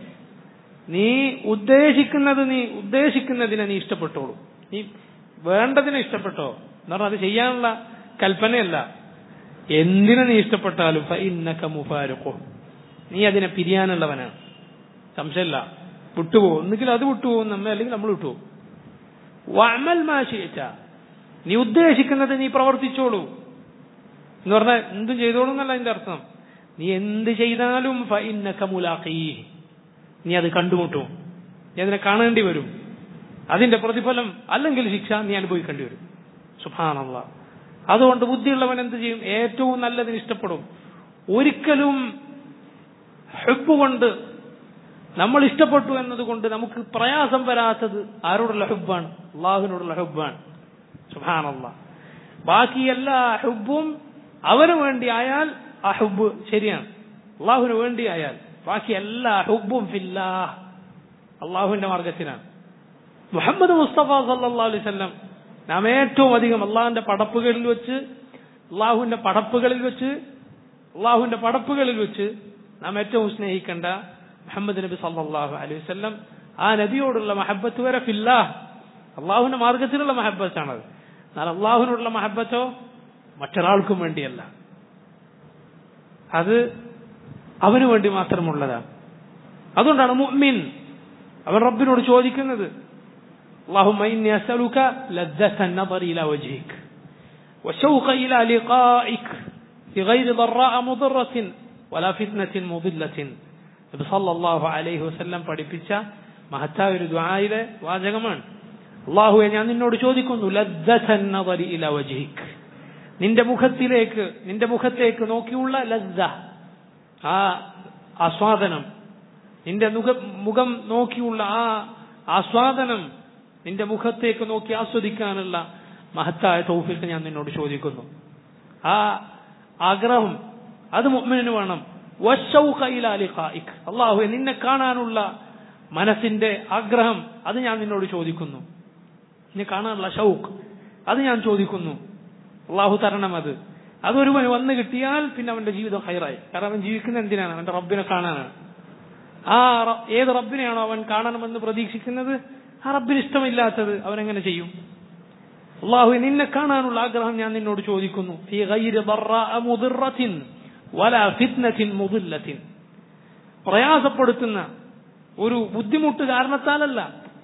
നീ ഉദ്ദേശിക്കുന്നത് നീ ഉദ്ദേശിക്കുന്നതിനെ നീ ഇഷ്ടപ്പെട്ടോളൂ നീ വേണ്ടതിനെ ഇഷ്ടപ്പെട്ടോ എന്ന് പറഞ്ഞാൽ അത് ചെയ്യാനുള്ള കൽപ്പനയല്ല എന്തിനെ നീ ഇഷ്ടപ്പെട്ടാലും ഫഇന്നക മുഫാരിഖു നീ അതിനെ പിരിയാനുള്ളവനാണ് സംശയമില്ല വിട്ടുപോകും ഒന്നുകിൽ അത് വിട്ടുപോകും നമ്മെ അല്ലെങ്കിൽ നമ്മൾ വിട്ടുപോകും വഅമൽ മാ ശിഅത നീ ഉദ്ദേശിക്കുന്നത് നീ പ്രവർത്തിച്ചോളൂ എന്ന് പറഞ്ഞാൽ എന്തും ചെയ്തോളൂ എന്നല്ല അതിന്റെ അർത്ഥം നീ എന്ത് ചെയ്താലും ഫഇന്നക മുലാഖീഹ് നീ അത് കണ്ടുമുട്ടും നീ അതിനെ കാണേണ്ടി വരും അതിന്റെ പ്രതിഫലം അല്ലെങ്കിൽ ശിക്ഷ നീ അനുഭവിക്കേണ്ടി വരും സുഭാനുള്ള അതുകൊണ്ട് ബുദ്ധിയുള്ളവൻ എന്ത് ചെയ്യും ഏറ്റവും നല്ലതിന് ഇഷ്ടപ്പെടും ഒരിക്കലും ഹെബ് കൊണ്ട് നമ്മൾ ഇഷ്ടപ്പെട്ടു എന്നതുകൊണ്ട് നമുക്ക് പ്രയാസം വരാത്തത് ആരോടുള്ള ഹെബാണ് അള്ളാഹുവിനോടുള്ള ഹെബാണ് സുഭാനുള്ള ബാക്കി എല്ലാ ഹെബും അവന് വേണ്ടി ആയാൽ ആ ഹുബ് ശരിയാണ് അള്ളാഹുവിന് വേണ്ടി ആയാൽ ബാക്കി എല്ലാ ഹുബും ഫില്ലാ അള്ളാഹുവിന്റെ മാർഗത്തിനാണ് മുഹമ്മദ് മുസ്തഫ സല്ലാ അലൈവല്ലം നാം ഏറ്റവും അധികം അള്ളാഹുവിന്റെ പടപ്പുകളിൽ വെച്ച് അള്ളാഹുവിന്റെ പടപ്പുകളിൽ വെച്ച് അള്ളാഹുവിന്റെ പടപ്പുകളിൽ വെച്ച് നാം ഏറ്റവും സ്നേഹിക്കേണ്ട മുഹമ്മദ് നബി സല്ലാഹു അലൈഹി വല്ലം ആ നബിയോടുള്ള മഹബത്ത് വരെ ഫില്ലാ അള്ളാഹുവിന്റെ മാർഗത്തിലുള്ള മഹബത്താണത് എന്നാൽ അള്ളാഹുവിനോടുള്ള മഹബത്തോ മറ്റൊരാൾക്കും വേണ്ടിയല്ല അത് അവന് വേണ്ടി മാത്രമുള്ളതാണ് അതുകൊണ്ടാണ് മുഅ്മിൻ അവൻ റബ്ബിനോട് ചോദിക്കുന്നത് اللهم إني أسألك لذة النظر إلى وجهك والشوق إلى لقائك في غير ضراء مضرة ولا فتنة مضلة നബി സല്ലല്ലാഹു അലൈഹി വസല്ലം പഠിപ്പിച്ച മഹത്തായ ഒരു ദുആയിലെ വാചകമാണ് അള്ളാഹുവെ ഞാൻ നിന്നോട് ചോദിക്കുന്നു ലദ്ദതൻ നദരി ഇല വജ്ഹിക് നിന്റെ മുഖത്തിലേക്ക് നിന്റെ മുഖത്തേക്ക് നോക്കിയുള്ള ലദ്ദ ആ ആസ്വാദനം നിന്റെ മുഖ മുഖം നോക്കിയുള്ള ആ ആസ്വാദനം നിന്റെ മുഖത്തേക്ക് നോക്കി ആസ്വദിക്കാനുള്ള മഹത്തായ തൗഫീഖ് ഞാൻ നിന്നോട് ചോദിക്കുന്നു ആ ആഗ്രഹം അത് മുഅ്മിനിന് വേണം അള്ളാഹു നിന്നെ കാണാനുള്ള മനസ്സിന്റെ ആഗ്രഹം അത് ഞാൻ നിന്നോട് ചോദിക്കുന്നു നിന്നെ കാണാനുള്ള ഷൗക്ക് അത് ഞാൻ ചോദിക്കുന്നു അള്ളാഹു തരണം അത് അതൊരുവന് വന്നു കിട്ടിയാൽ പിന്നെ അവന്റെ ജീവിതം ഹൈറായി കാരണം അവൻ ജീവിക്കുന്ന എന്തിനാണ് അവന്റെ റബ്ബിനെ കാണാനാണ് ആ ഏത് റബ്ബിനെയാണോ അവൻ കാണണമെന്ന് പ്രതീക്ഷിക്കുന്നത് ആ റബ്ബിന് ഇഷ്ടമില്ലാത്തത് അവൻ എങ്ങനെ ചെയ്യും അള്ളാഹു നിന്നെ കാണാനുള്ള ആഗ്രഹം ഞാൻ നിന്നോട് ചോദിക്കുന്നു പ്രയാസപ്പെടുത്തുന്ന ഒരു ബുദ്ധിമുട്ട് കാരണത്താലല്ല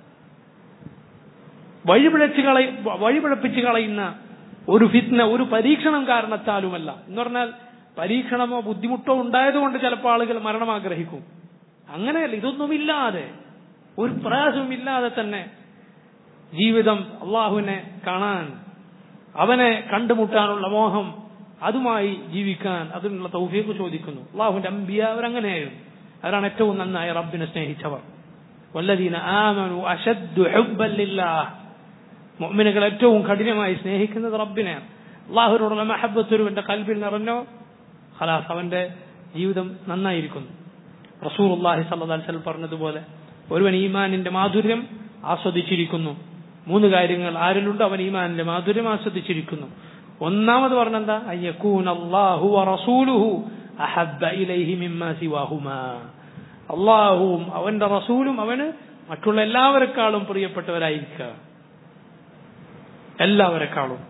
വഴിപിഴച്ച് കളയ വഴിപിഴപ്പിച്ച് കളയുന്ന ഒരു ഫിത്ന ഒരു പരീക്ഷണം കാരണത്താലുമല്ല എന്ന് പറഞ്ഞാൽ പരീക്ഷണമോ ബുദ്ധിമുട്ടോ ഉണ്ടായതുകൊണ്ട് ചിലപ്പോൾ ആളുകൾ മരണം ആഗ്രഹിക്കും അങ്ങനെയല്ല ഇതൊന്നുമില്ലാതെ ഒരു പ്രയാസവുമില്ലാതെ തന്നെ ജീവിതം അള്ളാഹുവിനെ കാണാൻ അവനെ കണ്ടുമുട്ടാനുള്ള മോഹം അതുമായി ജീവിക്കാൻ അതിനുള്ള തൗഫീഖ് ചോദിക്കുന്നു അള്ളാഹുവിന്റെ അമ്പിയ അവരങ്ങനെയായിരുന്നു അവരാണ് ഏറ്റവും നന്നായി റബ്ബിനെ സ്നേഹിച്ചവർ വല്ലദീന ആമനു അഷദ്ദു ഹുബ്ബൻ ലില്ലാഹ് മുഅ്മിനുകൾ ഏറ്റവും കഠിനമായി സ്നേഹിക്കുന്നത് റബ്ബിനെയാണ് അള്ളാഹുവിനോടുള്ള മഹബത്ത് ഒരുവന്റെ കൽബിൽ നിറഞ്ഞോ ഖലാസ് അവന്റെ ജീവിതം നന്നായിരിക്കുന്നു റസൂൽ അള്ളാഹി സല്ലാ പറഞ്ഞതുപോലെ ഒരുവൻ ഈമാനിന്റെ മാധുര്യം ആസ്വദിച്ചിരിക്കുന്നു മൂന്ന് കാര്യങ്ങൾ ആരിലുണ്ട് അവൻ ഈമാനിന്റെ മാധുര്യം ആസ്വദിച്ചിരിക്കുന്നു ഒന്നാമത് പറഞ്ഞെന്താ അയ്യക്കൂൻ അള്ളാഹു റസൂലുഹു അഹബ്ബ ഇലൈഹി മിമ്മ സിവാഹുമാ അള്ളാഹുവും അവന്റെ റസൂലും അവന് മറ്റുള്ള എല്ലാവരെക്കാളും പ്രിയപ്പെട്ടവരായിരിക്കുക എല്ലാവരെക്കാളും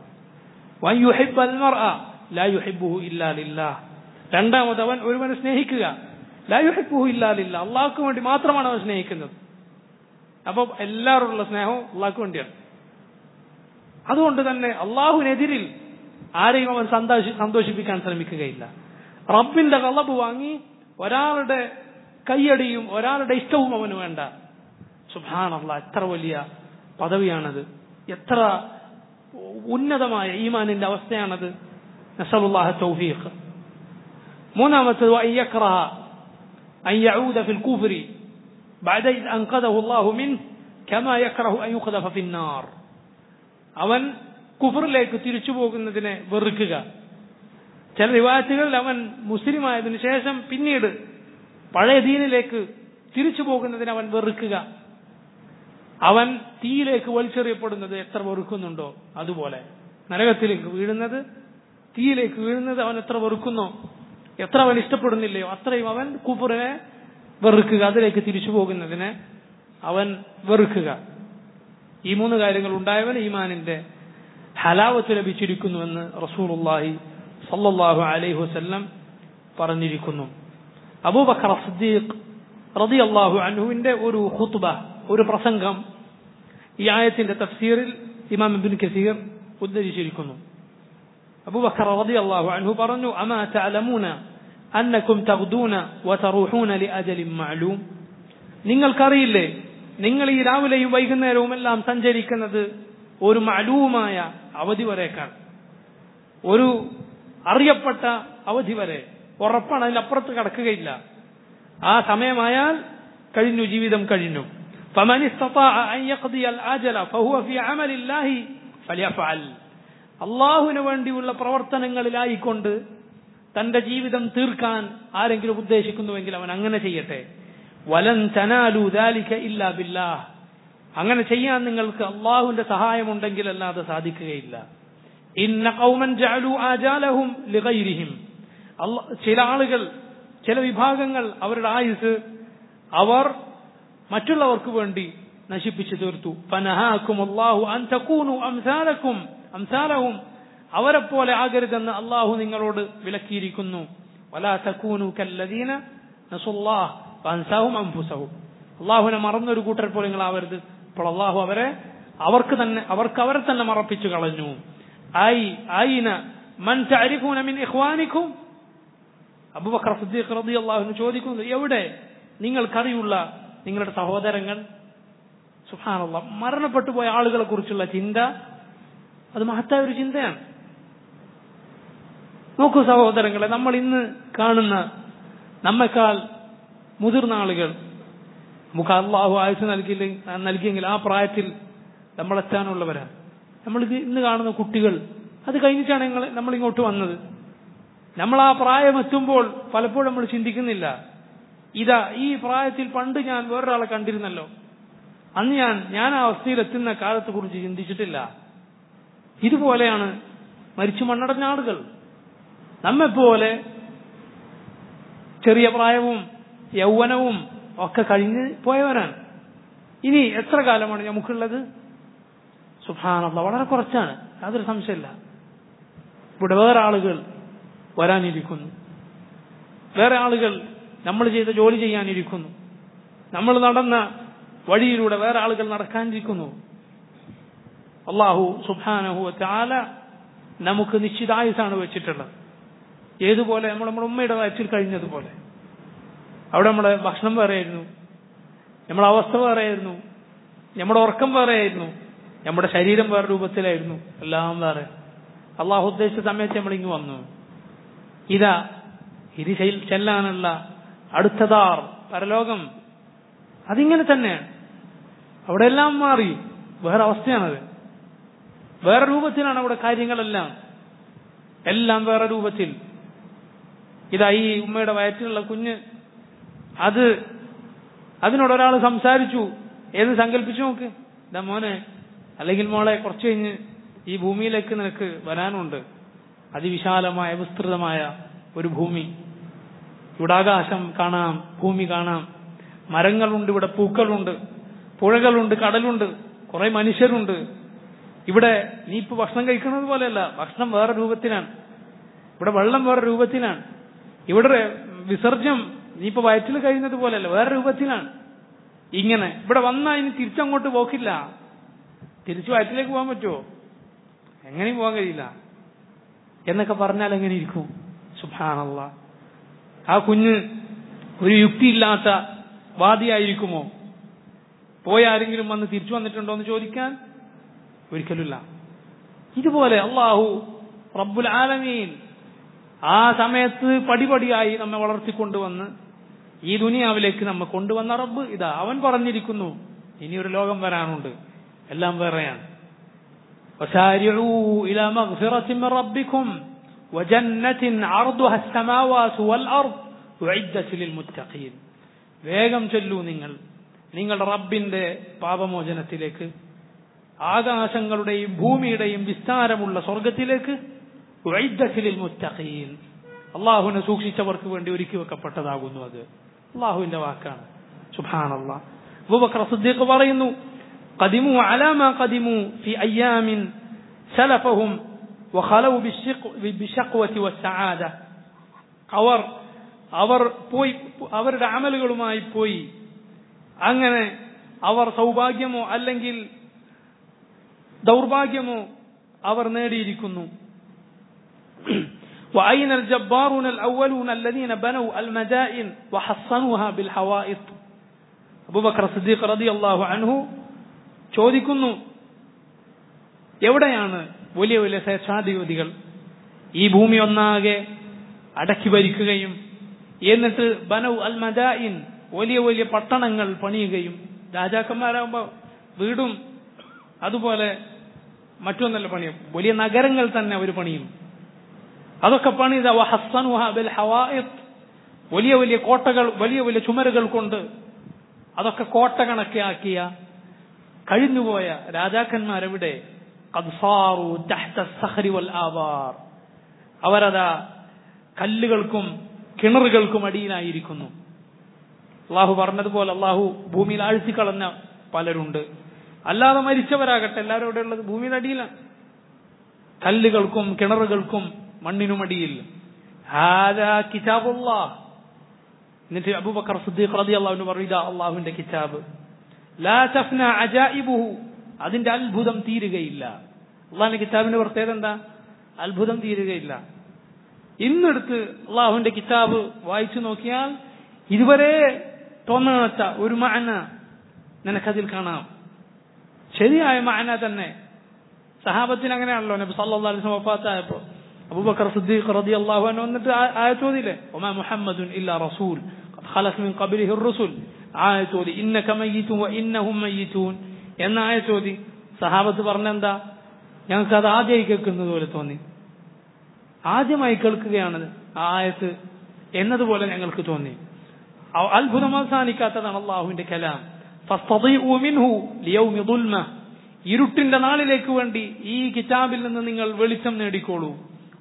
രണ്ടാമത് അവൻ ഒരുവനെ സ്നേഹിക്കുക ലായുഹിബുഹു ഇല്ലാലില്ല അള്ളാഹ്ക്ക് വേണ്ടി മാത്രമാണ് അവൻ സ്നേഹിക്കുന്നത് അപ്പൊ എല്ലാവരുള്ള സ്നേഹവും അള്ളാഹ്ക്ക് വേണ്ടിയാണ് അതുകൊണ്ട് തന്നെ അള്ളാഹുവിനെതിരിൽ ആരെയും അവൻ സന്തോഷി സന്തോഷിപ്പിക്കാൻ ശ്രമിക്കുകയില്ല റബ്ബിന്റെ കളബ് വാങ്ങി ഒരാളുടെ കയ്യടിയും ഒരാളുടെ ഇഷ്ടവും അവന് വേണ്ട സുഭാനല്ല എത്ര വലിയ പദവിയാണത് എത്ര ഉന്നതമായ ഈമാനിന്റെ അവസ്ഥയാണത് നസലുല്ലാഹ തൗഫീഖ് മൂന്നാമത്തത് അയ്യക്രഹ أن يعود في الكفر بعد إذ أنقذه الله منه كما يكره أن يقذف في النار അവൻ കുഫറിലേക്ക് തിരിച്ചു പോകുന്നതിനെ വെറുക്കുക ചില റിവായത്തുകളിൽ അവൻ മുസ്ലിം ആയതിനു ശേഷം പിന്നീട് പഴയ ദീനിലേക്ക് തിരിച്ചു പോകുന്നതിന് അവൻ വെറുക്കുക അവൻ തീയിലേക്ക് വലിച്ചെറിയപ്പെടുന്നത് എത്ര വെറുക്കുന്നുണ്ടോ അതുപോലെ നരകത്തിലേക്ക് വീഴുന്നത് തീയിലേക്ക് വീഴുന്നത് അവൻ എത്ര വെറുക്കുന്നോ എത്ര അവൻ ഇഷ്ടപ്പെടുന്നില്ലയോ അത്രയും അവൻ കുഫറിനെ വെറുക്കുക അതിലേക്ക് തിരിച്ചു പോകുന്നതിനെ അവൻ വെറുക്കുക ഈ മൂന്ന് കാര്യങ്ങൾ ഉണ്ടായവൻ ഈമാനിന്റെ ഹലാവത്ത് ലഭിച്ചിരിക്കുന്നുവെന്ന് റസൂലുള്ളാഹി സല്ലല്ലാഹു അലൈഹി വസല്ലം പറഞ്ഞിരിക്കുന്നു അബൂബക്കർ സിദ്ദീഖ് റളിയല്ലാഹു അൻഹുവിന്റെ ഒരു ഖുത്ബ ഒരു പ്രസംഗം ഈ ആയത്തിന്റെ തഫ്സീറിൽ ഇമാം ഇബ്നു കസീർ ഉദ്ധരിച്ചിരിക്കുന്നു അബൂബക്കർ റളിയല്ലാഹു അൻഹു പറഞ്ഞു അമാ തഅലമൂന അന്നകും തഗ്ദൂന വതറൂഹൂന ലിഅജലിൻ മഅലൂം നിങ്ങൾക്കറിയില്ലേ നിങ്ങൾ ഈ രാവിലെയും വൈകുന്നേരവും എല്ലാം സഞ്ചരിക്കുന്നത് ഒരു മലൂമായ അവധി വരേക്കാണ് ഒരു അറിയപ്പെട്ട അവധി വരെ ഉറപ്പാണ് അതിലപ്പുറത്ത് കടക്കുകയില്ല ആ സമയമായാൽ കഴിഞ്ഞു ജീവിതം കഴിഞ്ഞു فمن استطاع أن يقضي الآجل فهو في عمل الله فليفعل അള്ളാഹുവിന് വേണ്ടിയുള്ള പ്രവർത്തനങ്ങളിലായിക്കൊണ്ട് തന്റെ ജീവിതം തീർക്കാൻ ആരെങ്കിലും ഉദ്ദേശിക്കുന്നുവെങ്കിൽ അവൻ അങ്ങനെ ചെയ്യട്ടെ വലൻ തനാലു ദാലിക ഇല്ലാ ബില്ലാഹ് അങ്ങനെ ചെയ്യാൻ നിങ്ങൾക്ക് അള്ളാഹുവിന്റെ സഹായമുണ്ടെങ്കിൽ അല്ലാതെ സാധിക്കുകയില്ല ഇന്ന കൗമൻ ജഅലു ആജാലഹും ലിഗൈരിഹിം ചില ആളുകൾ ചില വിഭാഗങ്ങൾ അവരുടെ ആയുസ് അവർ മറ്റുള്ളവർക്ക് വേണ്ടി നശിപ്പിച്ചു തീർത്തു ഫനഹാക്കും അള്ളാഹു അൻ തകൂനു അംസാലക്കും അംസാലഹും അവരെ പോലെ ആകരുതെന്ന് അള്ളാഹു നിങ്ങളോട് വിലക്കിയിരിക്കുന്നു വലാ തകൂനു കല്ലദീന നസുല്ലാഹ് അൻസാഹും അംഫുസഹും അള്ളാഹുവിനെ മറന്നൊരു കൂട്ടർ പോലെ നിങ്ങൾ ആവരുത് അപ്പോൾ അള്ളാഹു അവരെ അവർക്ക് തന്നെ അവർക്ക് അവരെ തന്നെ മറപ്പിച്ചു കളഞ്ഞു ഐ ഐന മൻ തഅരിഫൂന മിൻ ഇഖ്വാനിക്കും അബൂബക്കർ സിദ്ദീഖ് റളിയല്ലാഹു ചോദിക്കുന്നു എവിടെ നിങ്ങൾക്കറിയുള്ള നിങ്ങളുടെ സഹോദരങ്ങൾ സുബ്ഹാനല്ലാഹ് മരണപ്പെട്ടു പോയ ആളുകളെ കുറിച്ചുള്ള ചിന്ത അത് മഹത്തായ ഒരു ചിന്തയാണ് നോക്കൂ സഹോദരങ്ങളെ നമ്മൾ ഇന്ന് കാണുന്ന നമ്മെക്കാൾ മുതിർന്ന ആളുകൾ നമുക്ക് അള്ളാഹു ആയുസ് നൽകിയില്ല നൽകിയെങ്കിൽ ആ പ്രായത്തിൽ നമ്മൾ എത്താനുള്ളവരാണ് നമ്മൾ ഇത് ഇന്ന് കാണുന്ന കുട്ടികൾ അത് കഴിഞ്ഞിട്ടാണ് ഞങ്ങൾ നമ്മൾ ഇങ്ങോട്ട് വന്നത് നമ്മൾ ആ പ്രായം എത്തുമ്പോൾ പലപ്പോഴും നമ്മൾ ചിന്തിക്കുന്നില്ല ഇതാ ഈ പ്രായത്തിൽ പണ്ട് ഞാൻ വേറൊരാളെ കണ്ടിരുന്നല്ലോ അന്ന് ഞാൻ ഞാൻ ആ അവസ്ഥയിൽ എത്തുന്ന കാലത്തെ കുറിച്ച് ചിന്തിച്ചിട്ടില്ല ഇതുപോലെയാണ് മരിച്ചു മണ്ണടഞ്ഞ ആളുകൾ നമ്മെപ്പോലെ ചെറിയ പ്രായവും യൗവനവും ഒക്കെ കഴിഞ്ഞ് പോയവരാണ് ഇനി എത്ര കാലമാണ് നമുക്കുള്ളത് സുഭാനുള്ള വളരെ കുറച്ചാണ് യാതൊരു സംശയമില്ല ഇവിടെ വേറെ ആളുകൾ വരാനിരിക്കുന്നു വേറെ ആളുകൾ നമ്മൾ ചെയ്ത ജോലി ചെയ്യാനിരിക്കുന്നു നമ്മൾ നടന്ന വഴിയിലൂടെ വേറെ ആളുകൾ നടക്കാനിരിക്കുന്നു അള്ളാഹു സുബാനഹു ചാല നമുക്ക് നിശ്ചിതായുസാണ് വെച്ചിട്ടുള്ളത് ഏതുപോലെ നമ്മൾ നമ്മുടെ ഉമ്മയുടെ വയറ്റിൽ കഴിഞ്ഞതുപോലെ അവിടെ നമ്മുടെ ഭക്ഷണം വേറെയായിരുന്നു നമ്മുടെ അവസ്ഥ വേറെയായിരുന്നു നമ്മുടെ ഉറക്കം വേറെയായിരുന്നു നമ്മുടെ ശരീരം വേറെ രൂപത്തിലായിരുന്നു എല്ലാം വേറെ അള്ളാഹു ഉദ്ദേശിച്ച സമയത്ത് നമ്മൾ ഇങ്ങ് വന്നു ഇതാ ഇനി ചെല്ലാനുള്ള അടുത്തതാർ പരലോകം അതിങ്ങനെ തന്നെയാണ് അവിടെ എല്ലാം മാറി വേറെ അവസ്ഥയാണത് വേറെ രൂപത്തിലാണ് അവിടെ കാര്യങ്ങളെല്ലാം എല്ലാം വേറെ രൂപത്തിൽ ഇതാ ഈ ഉമ്മയുടെ വയറ്റിലുള്ള കുഞ്ഞ് അത് അതിനോട് ഒരാൾ സംസാരിച്ചു ഏത് സങ്കല്പിച്ചു നോക്ക് ഇതാ മോനെ അല്ലെങ്കിൽ മോളെ കുറച്ച് കഴിഞ്ഞ് ഈ ഭൂമിയിലേക്ക് നിനക്ക് വരാനുണ്ട് അതിവിശാലമായ വിസ്തൃതമായ ഒരു ഭൂമി ഇവിടെ ആകാശം കാണാം ഭൂമി കാണാം മരങ്ങളുണ്ട് ഇവിടെ പൂക്കളുണ്ട് പുഴകളുണ്ട് കടലുണ്ട് കുറെ മനുഷ്യരുണ്ട് ഇവിടെ നീ ഇപ്പൊ ഭക്ഷണം കഴിക്കുന്നത് പോലെയല്ല ഭക്ഷണം വേറെ രൂപത്തിലാണ് ഇവിടെ വെള്ളം വേറെ രൂപത്തിലാണ് ഇവിടെ വിസർജ്യം നീ ഇപ്പൊ വയറ്റിൽ കഴിയുന്നത് പോലെയല്ല വേറെ രൂപത്തിലാണ് ഇങ്ങനെ ഇവിടെ വന്നാൽ ഇനി തിരിച്ചങ്ങോട്ട് പോക്കില്ല തിരിച്ചു വയറ്റിലേക്ക് പോകാൻ പറ്റുമോ എങ്ങനെയും പോകാൻ കഴിയില്ല എന്നൊക്കെ പറഞ്ഞാൽ എങ്ങനെ ഇരിക്കും സുഭാനല്ല ആ കുഞ്ഞ് ഒരു യുക്തിയില്ലാത്ത വാദിയായിരിക്കുമോ പോയ ആരെങ്കിലും വന്ന് തിരിച്ചു വന്നിട്ടുണ്ടോ എന്ന് ചോദിക്കാൻ ഒരിക്കലുമില്ല ഇതുപോലെ അള്ളാഹു റബ്ബുൽ ആലമീൻ ആ സമയത്ത് പടിപടിയായി നമ്മെ വളർത്തിക്കൊണ്ടുവന്ന് ഈ ദുനിയാവിലേക്ക് നമ്മെ കൊണ്ടുവന്ന റബ്ബ് ഇതാ അവൻ പറഞ്ഞിരിക്കുന്നു ഇനി ഒരു ലോകം വരാനുണ്ട് എല്ലാം വേറെയാണ് وسارعوا إلى مغفرة من ربكم وجنة عرضها السماوات والأرض أعدت للمتقين വേഗം ചെല്ലൂ നിങ്ങൾ നിങ്ങളുടെ റബ്ബിന്റെ പാപമോചനത്തിലേക്ക് ആകാശങ്ങളുടെയും ഭൂമിയുടെയും വിസ്താരമുള്ള സ്വർഗത്തിലേക്ക് ഉഇദ്ദത്തിൽ മുത്തഖീൻ അള്ളാഹുവിനെ സൂക്ഷിച്ചവർക്ക് വേണ്ടി ഒരുക്കി വെക്കപ്പെട്ടതാകുന്നു അത് അള്ളാഹുവിന്റെ വാക്കാണ് സുബാനല്ലാ അബൂബക്കർ സിദ്ദീഖ് പറയുന്നു قدموا على ما قدموا في أيام سلفهم وخلوا بالشقوة والسعادة അവർ അവർ പോയി അവരുടെ അമലുകളുമായി പോയി അങ്ങനെ അവർ സൗഭാഗ്യമോ അല്ലെങ്കിൽ ദൗർഭാഗ്യമോ അവർ നേടിയിരിക്കുന്നു وأين الجبارون الأولون الذين بنوا المدائن وحصنوها بالحوائط أبو بكر الصديق رضي الله عنه ചോദിക്കുന്നു എവിടെയാണ് വലിയ വലിയ ശേഷാധിപതികൾ ഈ ഭൂമി ഒന്നാകെ അടക്കി ഭരിക്കുകയും എന്നിട്ട് ബനൗ അൽ മദായിൻ വലിയ വലിയ പട്ടണങ്ങൾ പണിയുകയും രാജാക്കന്മാരാകുമ്പോൾ വീടും അതുപോലെ മറ്റൊന്നല്ല പണിയും വലിയ നഗരങ്ങൾ തന്നെ അവർ പണിയും അതൊക്കെ പണിത വലിയ വലിയ കോട്ടകൾ വലിയ വലിയ ചുമരുകൾ കൊണ്ട് അതൊക്കെ കോട്ട കണക്കെ ആക്കിയ കഴിഞ്ഞുപോയ രാജാക്കന്മാരെവിടെ അവരതാ കല്ലുകൾക്കും കിണറുകൾക്കും അടിയിലായിരിക്കുന്നു അള്ളാഹു പറഞ്ഞതുപോലെ അള്ളാഹു ഭൂമിയിൽ ആഴ്ത്തിക്കളഞ്ഞ പലരുണ്ട് അല്ലാതെ മരിച്ചവരാകട്ടെ എല്ലാവരും ഇവിടെ ഉള്ളത് ഭൂമിയുടെ അടിയിലാണ് കല്ലുകൾക്കും കിണറുകൾക്കും മണ്ണിനുമടിയിൽ എന്നിട്ട് അബൂബക്കർ സിദ്ദീഖ് റതി അള്ളാഹുവിന് പറയുക അള്ളാഹുവിന്റെ കിതാബ് ലാ തഫ്ന അജായിബുഹു അതിന്റെ അത്ഭുതം തീരുകയില്ല അള്ളാഹിന്റെ കിതാബിന്റെ പ്രത്യേകത എന്താ അത്ഭുതം തീരുകയില്ല ഇന്നെടുത്ത് അള്ളാഹുവിന്റെ കിതാബ് വായിച്ചു നോക്കിയാൽ ഇതുവരെ തോന്നാത്ത ഒരു മാന നിനക്കതിൽ കാണാം ശരിയായ മാന തന്നെ സഹാബത്തിന് അങ്ങനെയാണല്ലോ നബി സല്ലല്ലാഹു അലൈഹി വസല്ലം വഫാത്തായപ്പോ അബൂബക്കർ സിദ്ദീഖ് റളിയല്ലാഹു അൻഹു വന്നിട്ട് ആയത്തോതില്ലേ ഒമാ മുഹമ്മദുൻ ഇല്ലാ റസൂൽ ഖദ് ഖലസ് മിൻ ഖബ്ലിഹി الرسل ആയത്തോതി ഇന്നക മയ്യിതുൻ വ ഇന്നഹും മയ്യിതൂൻ എന്ന ആയത്തോതി സഹാബത്ത് പറഞ്ഞെന്താ ഞങ്ങൾക്ക് അത് ആദ്യമായി കേൾക്കുന്നത് പോലെ തോന്നി ആദ്യമായി കേൾക്കുകയാണ് ആ ആയത്ത് എന്നതുപോലെ ഞങ്ങൾക്ക് തോന്നി അത്ഭുതം അവസാനിക്കാത്തതാണ് അള്ളാഹുവിന്റെ കലാം ഇരുട്ടിന്റെ നാളിലേക്ക് വേണ്ടി ഈ കിതാബിൽ നിന്ന് നിങ്ങൾ വെളിച്ചം നേടിക്കോളൂ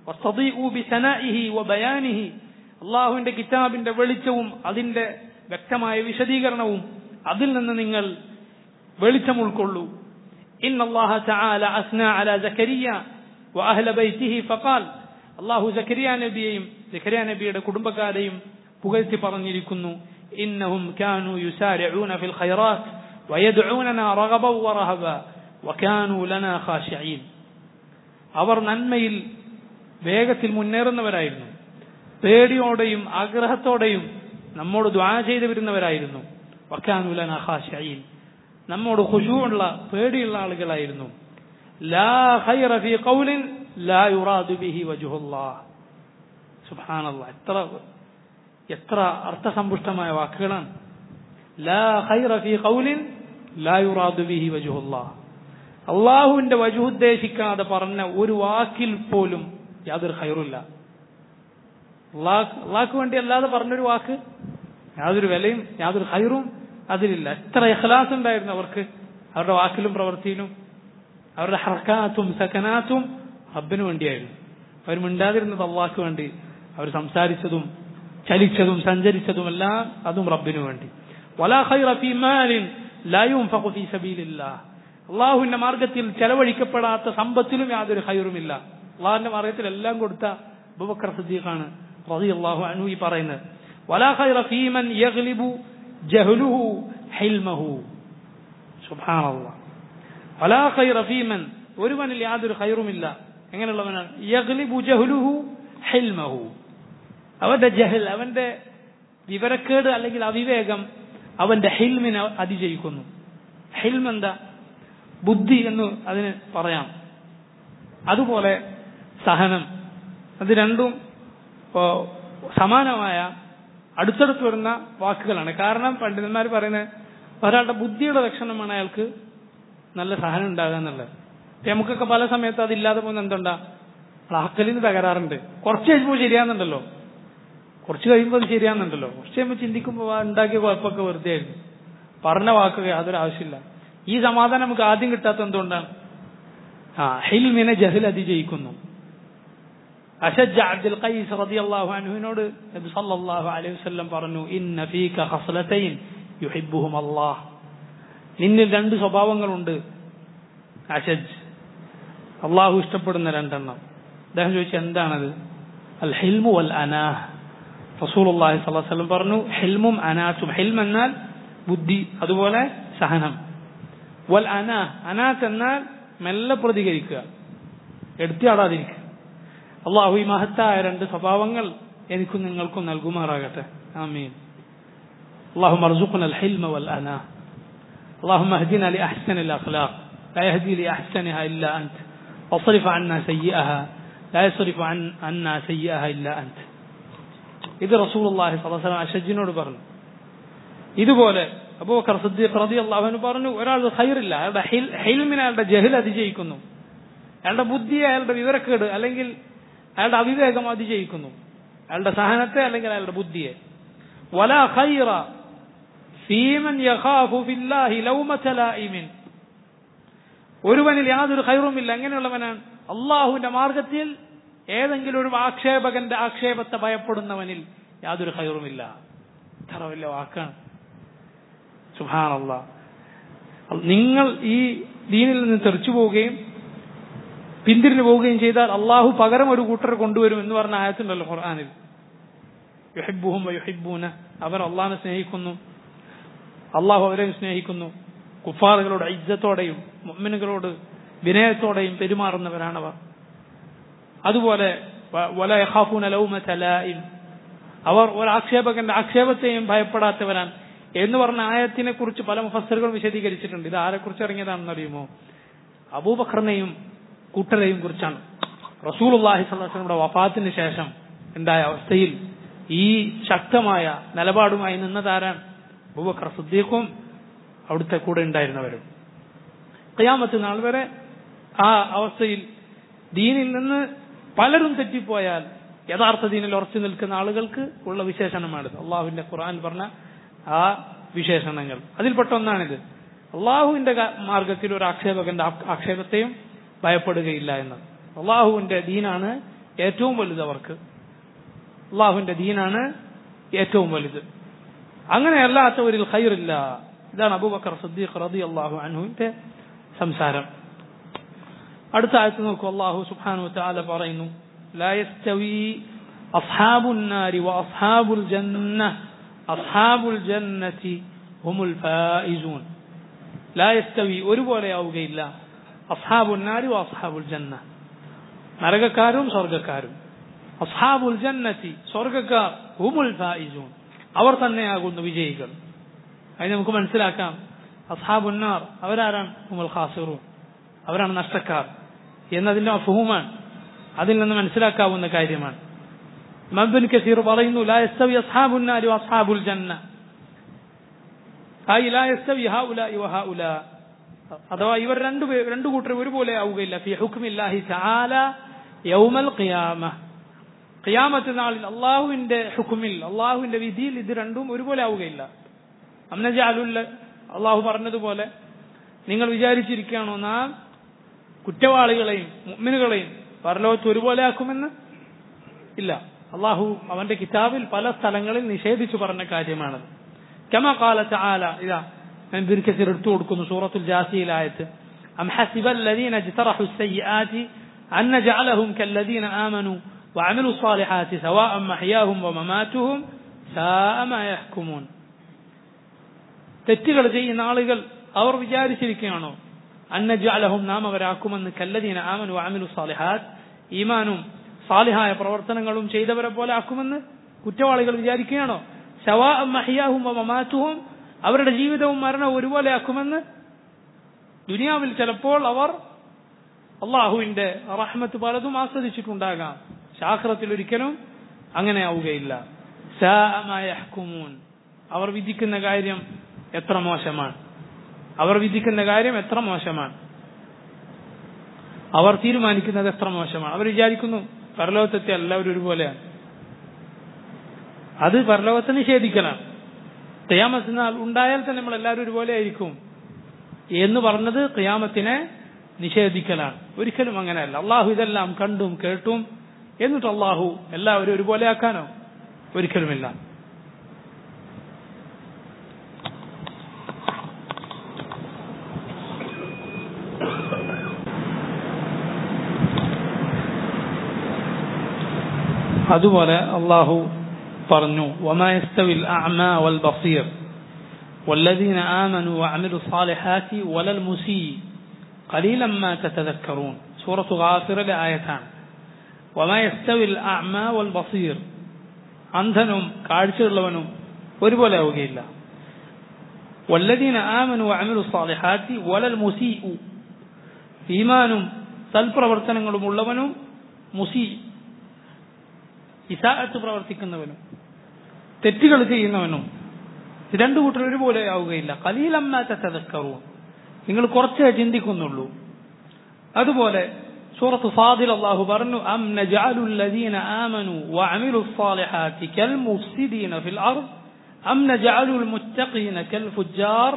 അള്ളാഹുവിന്റെ കിതാബിന്റെ വെളിച്ചവും അതിന്റെ വ്യക്തമായ വിശദീകരണവും അതിൽ നിന്ന് നിങ്ങൾ വെളിച്ചം ഉൾക്കൊള്ളൂ إن الله تعالى أثنى على زكريا وأهل بيته فقال الله زكريا നബിയെയും زكريا നബിയുടെ കുടുംബക്കാരെയും പുകഴ്ത്തി പറഞ്ഞിരിക്കുന്നു إنهم كانوا يسارعون في الخيرات ويدعوننا رغبا ورهبا وكانوا لنا خاشعين അവർ നന്മയിൽ വേഗത്തിൽ മുന്നേറുന്നവരായിരുന്നു പേടിയോടെയും ആഗ്രഹത്തോടെയും നമ്മോട് ദ്വാ ചെയ്തു വരുന്നവരായിരുന്നു വക്കാനുലന ഖാശഈൻ നമ്മോട് ഖുശൂഉള്ള പേടിയുള്ള ആളുകളായിരുന്നു ലാ ഖൈറ ഫീ ഖൗലിൻ ലാ യുറാദു ബിഹി വജ്ഹുല്ലാഹ് സുബ്ഹാനല്ലാഹ് എത്ര എത്ര അർത്ഥസമ്പുഷ്ടമായ വാക്കുകളാണ് ലാ ഖൈറ ഫീ ഖൗലിൻ ലാ യുറാദു ബിഹി വജ്ഹുല്ലാഹ് അള്ളാഹുവിന്റെ വജു ഉദ്ദേശിക്കാതെ പറഞ്ഞ ഒരു വാക്കിൽ പോലും യാതൊരു ഖൈറുമില്ല അള്ളാഹ്ക്ക് വേണ്ടി അല്ലാതെ പറഞ്ഞൊരു വാക്ക് യാതൊരു വിലയും യാതൊരു ഹൈറും അതിലില്ല എത്ര ഇഖ്ലാസ് ഉണ്ടായിരുന്നു അവർക്ക് അവരുടെ വാക്കിലും പ്രവൃത്തിയിലും അവരുടെ ഹർക്കാത്തും സക്കനാത്തും റബ്ബിനു വേണ്ടിയായിരുന്നു അവർ മിണ്ടാതിരുന്നത് അള്ളാഹ്ക്ക് വേണ്ടി അവർ സംസാരിച്ചതും ചലിച്ചതും സഞ്ചരിച്ചതും എല്ലാം അതും റബ്ബിനു വേണ്ടി വലാ ഖൈറ ഫീ മാലിൻ ലാ യുൻഫഖു ഫീ സബീലില്ലാഹ് അള്ളാഹുവിന്റെ മാർഗത്തിൽ ചെലവഴിക്കപ്പെടാത്ത സമ്പത്തിലും യാതൊരു ഹൈറുമില്ല അള്ളാഹുവിന്റെ മാർഗത്തിൽ എല്ലാം കൊടുത്ത അബൂബക്കർ സിദ്ദീഖാണ് റളിയല്ലാഹു അൻഹു ഈ പറയുന്നത് വലാ ഖൈറ ഫീ മൻ യഗ്ലിബു ജഹ്ലുഹു ഹിൽമഹു സുബ്ഹാനല്ലാഹ് വലാ ഖൈറ ഫീ മൻ ഒരുവനിൽ യാതൊരു ഖൈറുമില്ല എങ്ങനെയുള്ളവനാണ് യഗ്ലിബു ജഹ്ലുഹു ഹിൽമഹു അവന്റെ ജഹൽ അവന്റെ വിവരക്കേട് അല്ലെങ്കിൽ അവിവേകം അവന്റെ ഹിൽമിനെ അതിജയിക്കുന്നു ഹിൽം എന്താ ബുദ്ധി എന്ന് അതിന് പറയാം അതുപോലെ സഹനം അത് രണ്ടും ഇപ്പോ സമാനമായ അടുത്തടുത്ത് വരുന്ന വാക്കുകളാണ് കാരണം പണ്ഡിതന്മാർ പറയുന്നത് ഒരാളുടെ ബുദ്ധിയുടെ ലക്ഷണമാണ് അയാൾക്ക് നല്ല സഹനം ഉണ്ടാകുക എന്നുള്ളത് ഇപ്പൊ നമുക്കൊക്കെ പല സമയത്ത് അതില്ലാതെ പോകുന്ന എന്തുണ്ടാ അക്കലിന് തകരാറുണ്ട് കുറച്ച് കഴിയുമ്പോൾ ശരിയാകുന്നുണ്ടല്ലോ കുറച്ച് കഴിയുമ്പോൾ അത് ശരിയാകുന്നുണ്ടല്ലോ കുറച്ച് കഴിയുമ്പോൾ ചിന്തിക്കുമ്പോൾ ആ ഉണ്ടാക്കിയ കുഴപ്പമൊക്കെ വെറുതെ ആയിരുന്നു പറഞ്ഞ വാക്കൊക്കെ യാതൊരു ആവശ്യമില്ല ഈ സമാധാനം നമുക്ക് ആദ്യം കിട്ടാത്ത എന്തുകൊണ്ടാണ് ആ ഹിൽമിനെ ജഹിൽ അതിജയിക്കുന്നു അഷജ് അബ്ദുൽ ഖൈസ് റളിയല്ലാഹു അൻഹുവിനോട് നബി സല്ലല്ലാഹു അലൈഹി വസല്ലം പറഞ്ഞു ഇന്ന ഫീക ഖസ്ലതൈൻ യുഹിബ്ബുഹും അല്ലാഹ് നിന്നിൽ രണ്ട് സ്വഭാവങ്ങളുണ്ട് അഷജ് അള്ളാഹു ഇഷ്ടപ്പെടുന്ന രണ്ടെണ്ണം അദ്ദേഹം ചോദിച്ചു എന്താണത് അൽ ഹിൽമു വൽ അനാഹ് റസൂലുള്ളാഹി സ്വല്ലല്ലാഹു അലൈഹി വസല്ലം പറഞ്ഞു ഹിൽമും അനാത്തും ഹിൽം എന്നാൽ ബുദ്ധി അതുപോലെ സഹനം വൽ അനാഹ് അനാത്ത് എന്നാൽ മെല്ലെ പ്രതികരിക്കുക എടുത്തിയാടാതിരിക്കുക അള്ളാഹു ഈ മഹത്തായ രണ്ട് സ്വഭാവങ്ങൾ എനിക്കും നിങ്ങൾക്കും നൽകുമാറാകട്ടെ ആമീൻ اللهم ارزقنا الحلم والأناة اللهم اهدنا لأحسن الأخلاق لا يهدي لأحسنها إلا أنت واصرف عنا سيئها لا يصرف عن عنا سيئها إلا أنت ഇത് റസൂൽ അള്ളാഹി സ്വലം അഷജിനോട് പറഞ്ഞു ഇതുപോലെ അബൂബക്കർ സിദ്ദീഖ് റതി അള്ളാഹുവിന് പറഞ്ഞു ഒരാൾക്ക് ഖൈറില്ല അയാളുടെ ഹെൽമിനെ അയാളുടെ ജഹിൽ അതിജയിക്കുന്നു അയാളുടെ ബുദ്ധിയെ അയാളുടെ വിവരക്കേട് അല്ലെങ്കിൽ അയാളുടെ അവിവേകം അതിജയിക്കുന്നു അയാളുടെ സഹനത്തെ അല്ലെങ്കിൽ അയാളുടെ ബുദ്ധിയെ വല ഖൈറ ഫീമൻ യഖാഫു ഫില്ലാഹി ലൗമത ലായിമിൻ ഒരുവനിൽ യാതൊരു ഖൈറുമില്ല എങ്ങനെയുള്ളവനാണ് അള്ളാഹുവിന്റെ മാർഗത്തിൽ ഏതെങ്കിലും ഒരു ആക്ഷേപകന്റെ ആക്ഷേപത്തെ ഭയപ്പെടുന്നവനിൽ യാതൊരു ഖൈറുമില്ല ഇത്ര വലിയ വാക്കാണ് സുഹാനല്ല നിങ്ങൾ ഈ ദീനിൽ നിന്ന് തെറിച്ചു പോവുകയും പിന്തിരിഞ്ഞു പോവുകയും ചെയ്താൽ അള്ളാഹു പകരം ഒരു കൂട്ടർ കൊണ്ടുവരും എന്ന് പറഞ്ഞ ആയത്തുണ്ടല്ലോ ഖുർആാനിൽ യുഹിബുഹും യുഹിബൂന അവർ അള്ളാഹിനെ സ്നേഹിക്കുന്നു അള്ളാഹു അവരെയും സ്നേഹിക്കുന്നു കുഫാറുകളോട് ഐജ്ജത്തോടെയും മുഅ്മിനുകളോട് വിനയത്തോടെയും പെരുമാറുന്നവരാണവർ അതുപോലെ വല യഖാഫൂന ലൗമത ലായിം അവർ ഒരു ആക്ഷേപകന്റെ ആക്ഷേപത്തെയും ഭയപ്പെടാത്തവരാണ് എന്ന് പറഞ്ഞ ആയത്തിനെ കുറിച്ച് പല മുഫസ്സറുകളും വിശദീകരിച്ചിട്ടുണ്ട് ഇത് ആരെക്കുറിച്ച് ഇറങ്ങിയതാണെന്ന് അറിയുമോ അബൂബക്കറിനെയും കൂട്ടരെയും കുറിച്ചാണ് റസൂലുള്ളാഹി സ്വല്ലല്ലാഹുടെ വഫാത്തിന് ശേഷം ഉണ്ടായ അവസ്ഥയിൽ ഈ ശക്തമായ നിലപാടുമായി നിന്നതാരാണ് അബൂബക്കർ സിദ്ദീഖും അവിടുത്തെ കൂടെ ഉണ്ടായിരുന്നവരും ഖിയാമത്ത് നാൾ വരെ ആ അവസ്ഥയിൽ ദീനിൽ നിന്ന് പലരും തെറ്റിപ്പോയാൽ യഥാർത്ഥ ദീനിൽ ഉറച്ചു നിൽക്കുന്ന ആളുകൾക്ക് ഉള്ള വിശേഷണമാണിത് അള്ളാഹുവിന്റെ ഖുർആൻ പറഞ്ഞ ആ വിശേഷണങ്ങൾ അതിൽപ്പെട്ട ഒന്നാണിത് അള്ളാഹുവിന്റെ മാർഗത്തിൽ ഒരു ആക്ഷേപകന്റെ ആക്ഷേപത്തെയും ഭയപ്പെടുകയില്ല എന്നത് അള്ളാഹുവിന്റെ ദീനാണ് ഏറ്റവും വലുത് അവർക്ക് അള്ളാഹുവിന്റെ ദീനാണ് ഏറ്റവും വലുത് അങ്ങനെയല്ലാത്തവരിൽ ഖൈറില്ല ഇതാണ് അബൂബക്കർ സദ്ദീഖ് റതി അള്ളാഹു അൻഹുവിന്റെ സംസാരം അടുത്ത ആയത്ത് നോക്കൂ അള്ളാഹു സുബ്ഹാനഹു വതആല പറയുന്നു لا يستوي أصحاب النار وأصحاب الجنة أصحاب الجنة هم الفائزون لا يستوي ഒരുപോലെ ആവുകയില്ല അസ്ഹാബു النار وأصحاب الجنة നരകക്കാരും സ്വർഗക്കാരും അസ്ഹാബുൽ ജന്നത്തി സ്വർഗക്കാർ ഹുമുൽ ഫായിസൂൻ അവർ തന്നെയാകുന്നു വിജയികൾ അത് നമുക്ക് മനസ്സിലാക്കാം അസ്ഹാബുന്നാർ അവരാരാണ് ഹുമുൽ ഖാസിറൂൻ അവരാണ് നഷ്ടക്കാർ എന്നതിന്റെ അഫഹുമാണ് അതിൽ നിന്ന് മനസ്സിലാക്കാവുന്ന കാര്യമാണ് മബ്ബിൻ കസീർ പറയുന്നു ലാ യസ്തവി അസ്ഹാബുൻ നാരി വഅസ്ഹാബുൽ ജന്ന ഹായ് ലാ യസ്തവി ഹൗലാഇ വഹൗലാ അഥവാ ഇവർ രണ്ടു രണ്ടു കൂട്ടർ ഒരുപോലെ ആവുകയില്ല ഫി ഹുക്മില്ലാഹി തആല യൗമൽ ഖിയാമ ഖിയാമത്ത് നാളിൽ അള്ളാഹുവിന്റെ ഹുക്കുമിൽ അള്ളാഹുവിന്റെ വിധിയിൽ ഇത് രണ്ടും ഒരുപോലെ ആവുകയില്ല അമ്നജാലുല്ല അള്ളാഹു പറഞ്ഞതുപോലെ നിങ്ങൾ വിചാരിച്ചിരിക്കുകയാണോ നാം കുറ്റവാളികളെയും മുഅ്മിനുകളെയും
പരലോകത്ത് ഒരുപോലെ ആക്കുമെന്ന് ഇല്ല അള്ളാഹു അവന്റെ കിതാബിൽ പല സ്ഥലങ്ങളിൽ നിഷേധിച്ചു പറഞ്ഞ കാര്യമാണത് كما قال تعالى إذا من ابن كثير എടുത്തു കൊടുക്കുന്നു സൂറത്തുൽ ജാസിയിലായത്ത് أم حسب الذين اجترحوا السيئات أن نجعلهم كالذين آمنوا وعملوا الصالحات سواء محياهم ومماتهم ساء ما يحكمون തെറ്റുകൾ ചെയ്യുന്ന ആളുകൾ അവർ വിചാരിച്ചിരിക്കുകയാണോ അന്നജാലഹും നാം അവരാക്കുമെന്ന് കല്ലദീന ആമനു അമിലു സാലിഹാത്ത് ഈമാനും സാലിഹായ പ്രവർത്തനങ്ങളും ചെയ്തവരെ പോലെ ആക്കുമെന്ന് കുറ്റവാളികൾ വിചാരിക്കുകയാണോ ശവാ മഹിയാഹും മമാറ്റുഹും അവരുടെ ജീവിതവും മരണവും ഒരുപോലെ ആക്കുമെന്ന് ദുനിയാവിൽ ചിലപ്പോൾ അവർ അള്ളാഹുവിന്റെ റഹ്മത്ത് പലതും ആസ്വദിച്ചിട്ടുണ്ടാകാം ശാസ്ത്രത്തിൽ ഒരിക്കലും അങ്ങനെ ആവുകയില്ല അവർ വിധിക്കുന്ന കാര്യം എത്ര മോശമാണ് അവർ വിധിക്കുന്ന കാര്യം എത്ര മോശമാണ് അവർ തീരുമാനിക്കുന്നത് എത്ര മോശമാണ് അവർ വിചാരിക്കുന്നു പരലോകത്തെ എല്ലാവരും ഒരുപോലെയാണ് അത് പരലോകത്തെ നിഷേധിക്കലാണ് ഖിയാമത്തിനാൽ ഉണ്ടായാൽ തന്നെ നമ്മൾ എല്ലാവരും ഒരുപോലെ ആയിരിക്കും എന്ന് പറഞ്ഞത് ഖിയാമത്തിനെ നിഷേധിക്കലാണ് ഒരിക്കലും അങ്ങനെയല്ല അള്ളാഹു ഇതെല്ലാം കണ്ടും കേട്ടും എന്നിട്ട് അള്ളാഹു എല്ലാവരും ഒരുപോലെ ആക്കാനോ ഒരിക്കലുമില്ല അതുപോലെ അള്ളാഹു പറഞ്ഞു وما يستوي الأعمى والبصير والذين آمنوا وعملوا الصالحات ولا المسيء قليلا ما تتذكرون سورة غافر لآيتان وما يستوي الأعمى والبصير അന്ധനും കാഴ്ചയുള്ളവനും ഒരുപോലെ ആവുകയില്ല والذين آمنوا وعملوا الصالحات ولا المسيء ഈമാനും സൽപ്രവർത്തനങ്ങളും ഉള്ളവനും മുസി ഇസാഅത്ത് പ്രവർത്തിക്കുന്നവനും തെറ്റുകൾ ചെയ്യുന്നവനും രണ്ടു കൂട്ടർ ഒരുപോലെ ആവുകയില്ല കലീലമ്മാത്ത തതക്കറു നിങ്ങൾ കുറച്ചേ ചിന്തിക്കുന്നുള്ളൂ അതുപോലെ സൂറത്ത് ഫാദിൽ അള്ളാഹു പറഞ്ഞു അം നജഅലു الذين آمنوا وعملوا الصالحات كالمفسدين في الأرض أم نجعل المتقين كالفجار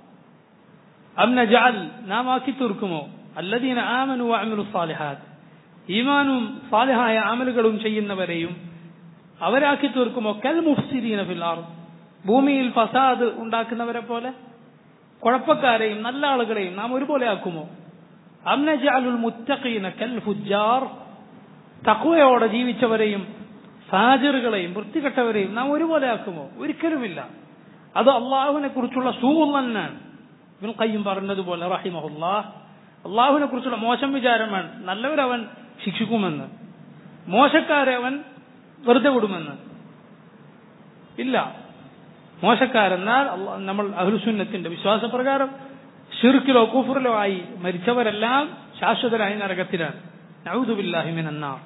أم نجعل നാം ആക്കി തീർക്കുമോ الذين آمنوا وعملوا الصالحات ഈമാനും സാലിഹായ അമലുകളും ചെയ്യുന്നവരെയും അവരാക്കി തീർക്കുമോ കൽ മുഫ്സിദീന ഫിൽ അർദ് ഭൂമിയിൽ ഫസാദ് ഉണ്ടാക്കുന്നവരെ പോലെ കുഴപ്പക്കാരെയും നല്ല ആളുകളെയും നാം ഒരുപോലെ ആക്കുമോ അംനജഅലുൽ മുത്തഖീന കൽ ഫുജാർ തഖ്വയോടെ ജീവിച്ചവരെയും ഫാജിറുകളെയും വൃത്തികെട്ടവരെയും നാം ഒരുപോലെ ആക്കുമോ ഒരിക്കലുമില്ല അത് അള്ളാഹുവിനെ കുറിച്ചുള്ള സൂന്നാണ് ഇബ്നുൽ ഖയ്യിം പറഞ്ഞതുപോലെ റഹിമഹുല്ലാഹ് അള്ളാഹുവിനെ കുറിച്ചുള്ള മോശം വിചാരമാണ് നല്ലവരവൻ ശിക്ഷിക്കുമെന്ന് മോശക്കാരെ അവൻ വെറുതെ വിടുമെന്ന് ഇല്ല മോശക്കാരെന്നാൽ നമ്മൾ അഹ്ലുസുന്നത്തിന്റെ വിശ്വാസപ്രകാരം ഷിർക്കിലോ കുഫറിലോ ആയി മരിച്ചവരെല്ലാം ശാശ്വതരായി നരകത്തിലാണ് നൗദുബില്ലാഹിമിൻ എന്നാർ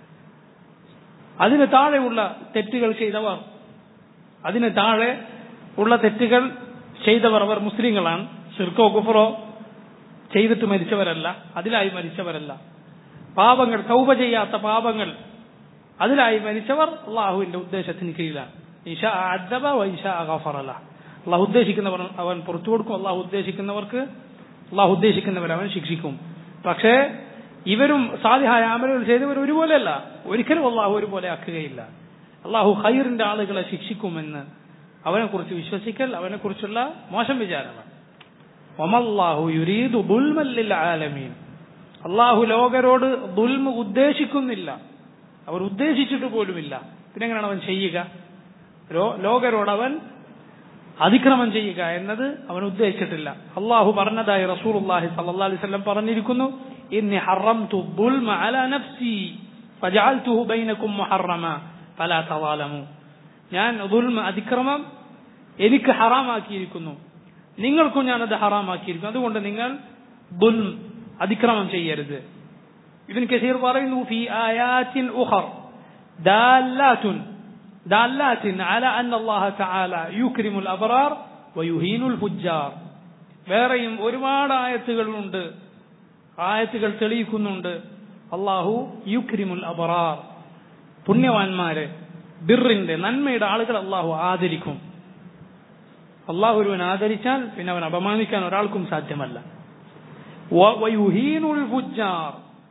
അതിന് താഴെയുള്ള തെറ്റുകൾ ചെയ്തവർ അതിന് താഴെ ഉള്ള തെറ്റുകൾ ചെയ്തവർ അവർ മുസ്ലിങ്ങളാണ് ഷിർക്കോ കുഫറോ ചെയ്തിട്ട് മരിച്ചവരല്ല അതിലായി മരിച്ചവരല്ല പാപങ്ങൾ തൗബ ചെയ്യാത്ത പാപങ്ങൾ അതിലായി മരിച്ചവർ അള്ളാഹുവിന്റെ ഉദ്ദേശത്തിന് കീഴിലാണ് ഈശ അദ്ദബ വൈശ അഗഫറല അള്ളാഹു ഉദ്ദേശിക്കുന്നവർ അവൻ പുറത്തു കൊടുക്കും അള്ളാഹു ഉദ്ദേശിക്കുന്നവർക്ക് അള്ളാഹു ഉദ്ദേശിക്കുന്നവർ അവൻ ശിക്ഷിക്കും പക്ഷേ ഇവരും സാധ്യമായ അമലുകൾ ചെയ്തവർ ഒരുപോലെയല്ല ഒരിക്കലും അള്ളാഹു ഒരുപോലെ ആക്കുകയില്ല അള്ളാഹു ഹൈറിന്റെ ആളുകളെ ശിക്ഷിക്കുമെന്ന് അവനെ കുറിച്ച് വിശ്വസിക്കൽ അവനെ കുറിച്ചുള്ള മോശം വിചാരമാണ് ഒമല്ലാഹു യുരീദു ദുൽമല്ലിൽ ആലമീൻ അള്ളാഹു ലോകരോട് ദുൽമ ഉദ്ദേശിക്കുന്നില്ല അവർ ഉദ്ദേശിച്ചിട്ട് പോലുമില്ല പിന്നെ എങ്ങനെയാണ് അവൻ ചെയ്യുക ലോകരോട് അവൻ അതിക്രമം ചെയ്യുക എന്നത് അവൻ ഉദ്ദേശിച്ചിട്ടില്ല അള്ളാഹു പറഞ്ഞതായി റസൂൽ അള്ളാഹി സല്ലാ അലൈവല്ലം പറഞ്ഞിരിക്കുന്നു ഇന്നി ഹറംതു ദുൽമ അല നഫ്സി ഫജഅൽതുഹു ബൈനകും മുഹറമ ഫലാ തവാലമു ഞാൻ ദുൽമ അതിക്രമം എനിക്ക് ഹറാമാക്കിയിരിക്കുന്നു നിങ്ങൾക്കും ഞാനത് ഹറാമാക്കിയിരിക്കുന്നു അതുകൊണ്ട് നിങ്ങൾ ദുൽം അതിക്രമം ചെയ്യരുത് ഇബിൻ കസീർ പറയുന്നു ഫി ആയാത്തിൻ ഉഖർ ദാലാത്തുൻ ദാലാത്തിൻ അല അന്ന അല്ലാഹ തആല യുക്രിമുൽ അബ്റാർ വയുഹീനുൽ ഫുജ്ജാർ വേറെയും ഒരുപാട് ആയത്തുകളുണ്ട് ആയത്തുകൾ തെളിയിക്കുന്നുണ്ട് അള്ളാഹു യുക്രിമുൽ അബ്റാർ പുണ്യവാന്മാരെ ബിറിന്റെ നന്മയുടെ ആളുകൾ അള്ളാഹു ആദരിക്കും അള്ളാഹു ഒരുവൻ ആദരിച്ചാൽ പിന്നെ അവൻ അപമാനിക്കാൻ ഒരാൾക്കും സാധ്യമല്ല വയുഹീനുൽ ഫുജ്ജാർ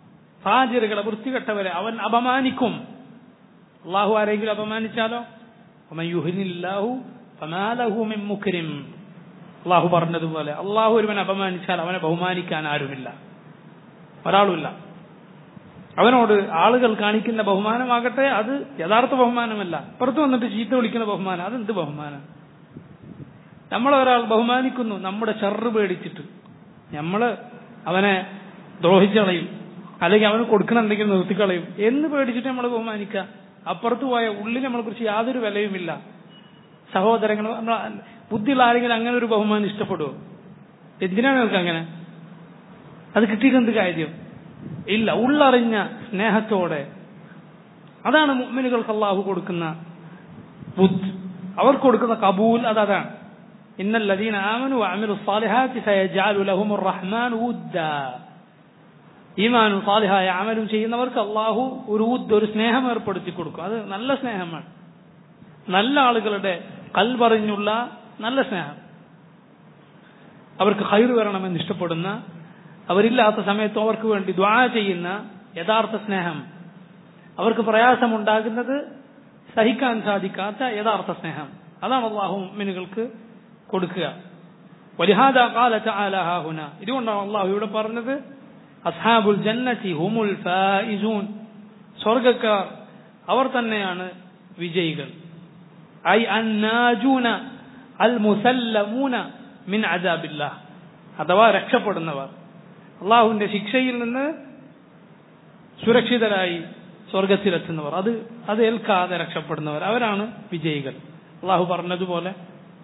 ഫാജിറുകളെ വൃത്തികെട്ടവരെ അവൻ അപമാനിക്കും അള്ളാഹു ആരെങ്കിലും അപമാനിച്ചാലോ ومن يهن الله فما له من مكرم അള്ളാഹു പറഞ്ഞതുപോലെ അള്ളാഹു ഒരുവൻ അപമാനിച്ചാൽ അവനെ ബഹുമാനിക്കാൻ ആരുമില്ല ഒരാളുമില്ല അവനോട് ആളുകൾ കാണിക്കുന്ന ബഹുമാനമാകട്ടെ അത് യഥാർത്ഥ ബഹുമാനമല്ല പുറത്തു വന്നിട്ട് ചീത്ത വിളിക്കുന്ന ബഹുമാനം അതെന്ത് ബഹുമാനം നമ്മളെ ഒരാൾ ബഹുമാനിക്കുന്നു നമ്മുടെ ചെറു പേടിച്ചിട്ട് നമ്മള് അവനെ ദ്രോഹിച്ചളയും അല്ലെങ്കിൽ അവന് കൊടുക്കണ എന്തെങ്കിലും നിർത്തിക്കളയും എന്ന് പേടിച്ചിട്ട് നമ്മൾ ബഹുമാനിക്കുക അപ്പുറത്ത് പോയ ഉള്ളിൽ നമ്മളെ കുറിച്ച് യാതൊരു വിലയുമില്ല സഹോദരങ്ങൾ നമ്മളെ ബുദ്ധിയുള്ള ആരെങ്കിലും അങ്ങനെ ഒരു ബഹുമാനം ഇഷ്ടപ്പെടുമോ എന്തിനാണ് നിങ്ങൾക്ക് അങ്ങനെ അത് കിട്ടിയിട്ടെന്ത് കാര്യം ഇല്ല ഉള്ളറിഞ്ഞ സ്നേഹത്തോടെ അതാണ് മുഅ്മിനുകൾക്ക് അള്ളാഹു കൊടുക്കുന്ന ബുദ്ധ് അവർക്ക് കൊടുക്കുന്ന കബൂൽ അത് അതാണ് ഇന്ന الذين آمنوا وعملوا الصالحات سيجعل لهم الرحمن ودا ഈമാനും സാലിഹായ അമലും ചെയ്യുന്നവർക്ക് അള്ളാഹു ഒരു ഉദ് ഒരു സ്നേഹം ഏർപ്പെടുത്തി കൊടുക്കും അത് നല്ല സ്നേഹമാണ് നല്ല ആളുകളുടെ കൽപറിഞ്ഞുള്ള നല്ല സ്നേഹം അവർക്ക് ഹൈർ വരണമെന്ന് ഇഷ്ടപ്പെടുന്ന അവരില്ലാത്ത സമയത്ത് അവർക്ക് വേണ്ടി ദ്വാ ചെയ്യുന്ന യഥാർത്ഥ സ്നേഹം അവർക്ക് പ്രയാസമുണ്ടാകുന്നത് സഹിക്കാൻ സാധിക്കാത്ത യഥാർത്ഥ സ്നേഹം അതാണ് അള്ളാഹു മിനുകൾക്ക് കൊടുക്കുക വലിഹാദ കാല ഹുന ഇതുകൊണ്ടാണ് അള്ളാഹു ഇവിടെ പറഞ്ഞത് അസ്ഹാബുൽ ജന്നത്തി ഹുമുൽ ഫായിസൂൻ സ്വർഗക്കാർ അവർ തന്നെയാണ് വിജയികൾ ഐ അന്നാജൂന അൽ മുസല്ലമൂന മിൻ അജാബില്ല അഥവാ രക്ഷപ്പെടുന്നവർ അള്ളാഹുവിന്റെ ശിക്ഷയിൽ നിന്ന് സുരക്ഷിതരായി സ്വർഗത്തിലെത്തുന്നവർ അത് അത് ഏൽക്കാതെ രക്ഷപ്പെടുന്നവർ അവരാണ് വിജയികൾ അള്ളാഹു പറഞ്ഞതുപോലെ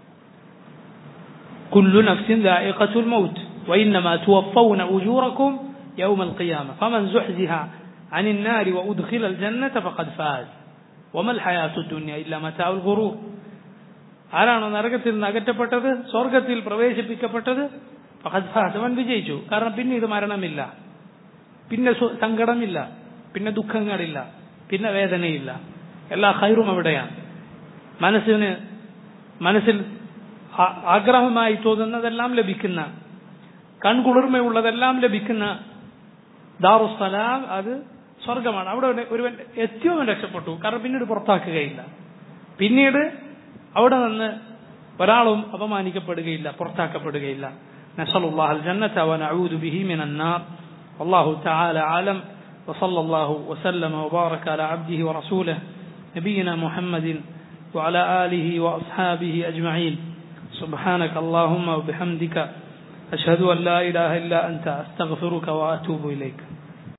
കുല്ലു നഫ്സിൻ ദാഇഖത്തുൽ മൗത്ത് وإنما توفون أجوركم يوم القيامة فمن زحزح عن النار وأدخل الجنة فقد فاز وما الحياة الدنيا إلا متاع الغرور ആരാണോ നരകത്തിൽ നിന്ന് അകറ്റപ്പെട്ടത് സ്വർഗത്തിൽ പ്രവേശിപ്പിക്കപ്പെട്ടത് ഫഹദ് ഫാസ് അവൻ വിജയിച്ചു കാരണം പിന്നെ ഇത് മരണമില്ല പിന്നെ സങ്കടമില്ല പിന്നെ ദുഃഖങ്ങളില്ല പിന്നെ വേദനയില്ല എല്ലാ ഹൈറും അവിടെയാണ് മനസ്സിന് മനസ്സിൽ ആഗ്രഹമായി തോന്നുന്നതെല്ലാം ലഭിക്കുന്ന കൺകുളിർമയുള്ളതെല്ലാം ലഭിക്കുന്ന ദാറുസലാം അത് സ്വർഗമാണ് അവിടെ ഒരുവൻ എത്തിയവൻ രക്ഷപ്പെട്ടു കാരണം പിന്നീട് പുറത്താക്കുകയില്ല പിന്നീട് അവിടെ നിന്ന് ഒരാളും അപമാനിക്കപ്പെടുകയില്ല പുറത്താക്കപ്പെടുകയില്ല نسأل الله الجنة ونعوذ به من النار والله تعالى عالم وصلى الله وسلم وبارك على عبده ورسوله نبينا محمد وعلى آله وأصحابه أجمعين سبحانك اللهم وبحمدك أشهد أن لا إله إلا أنت أستغفرك وأتوب إليك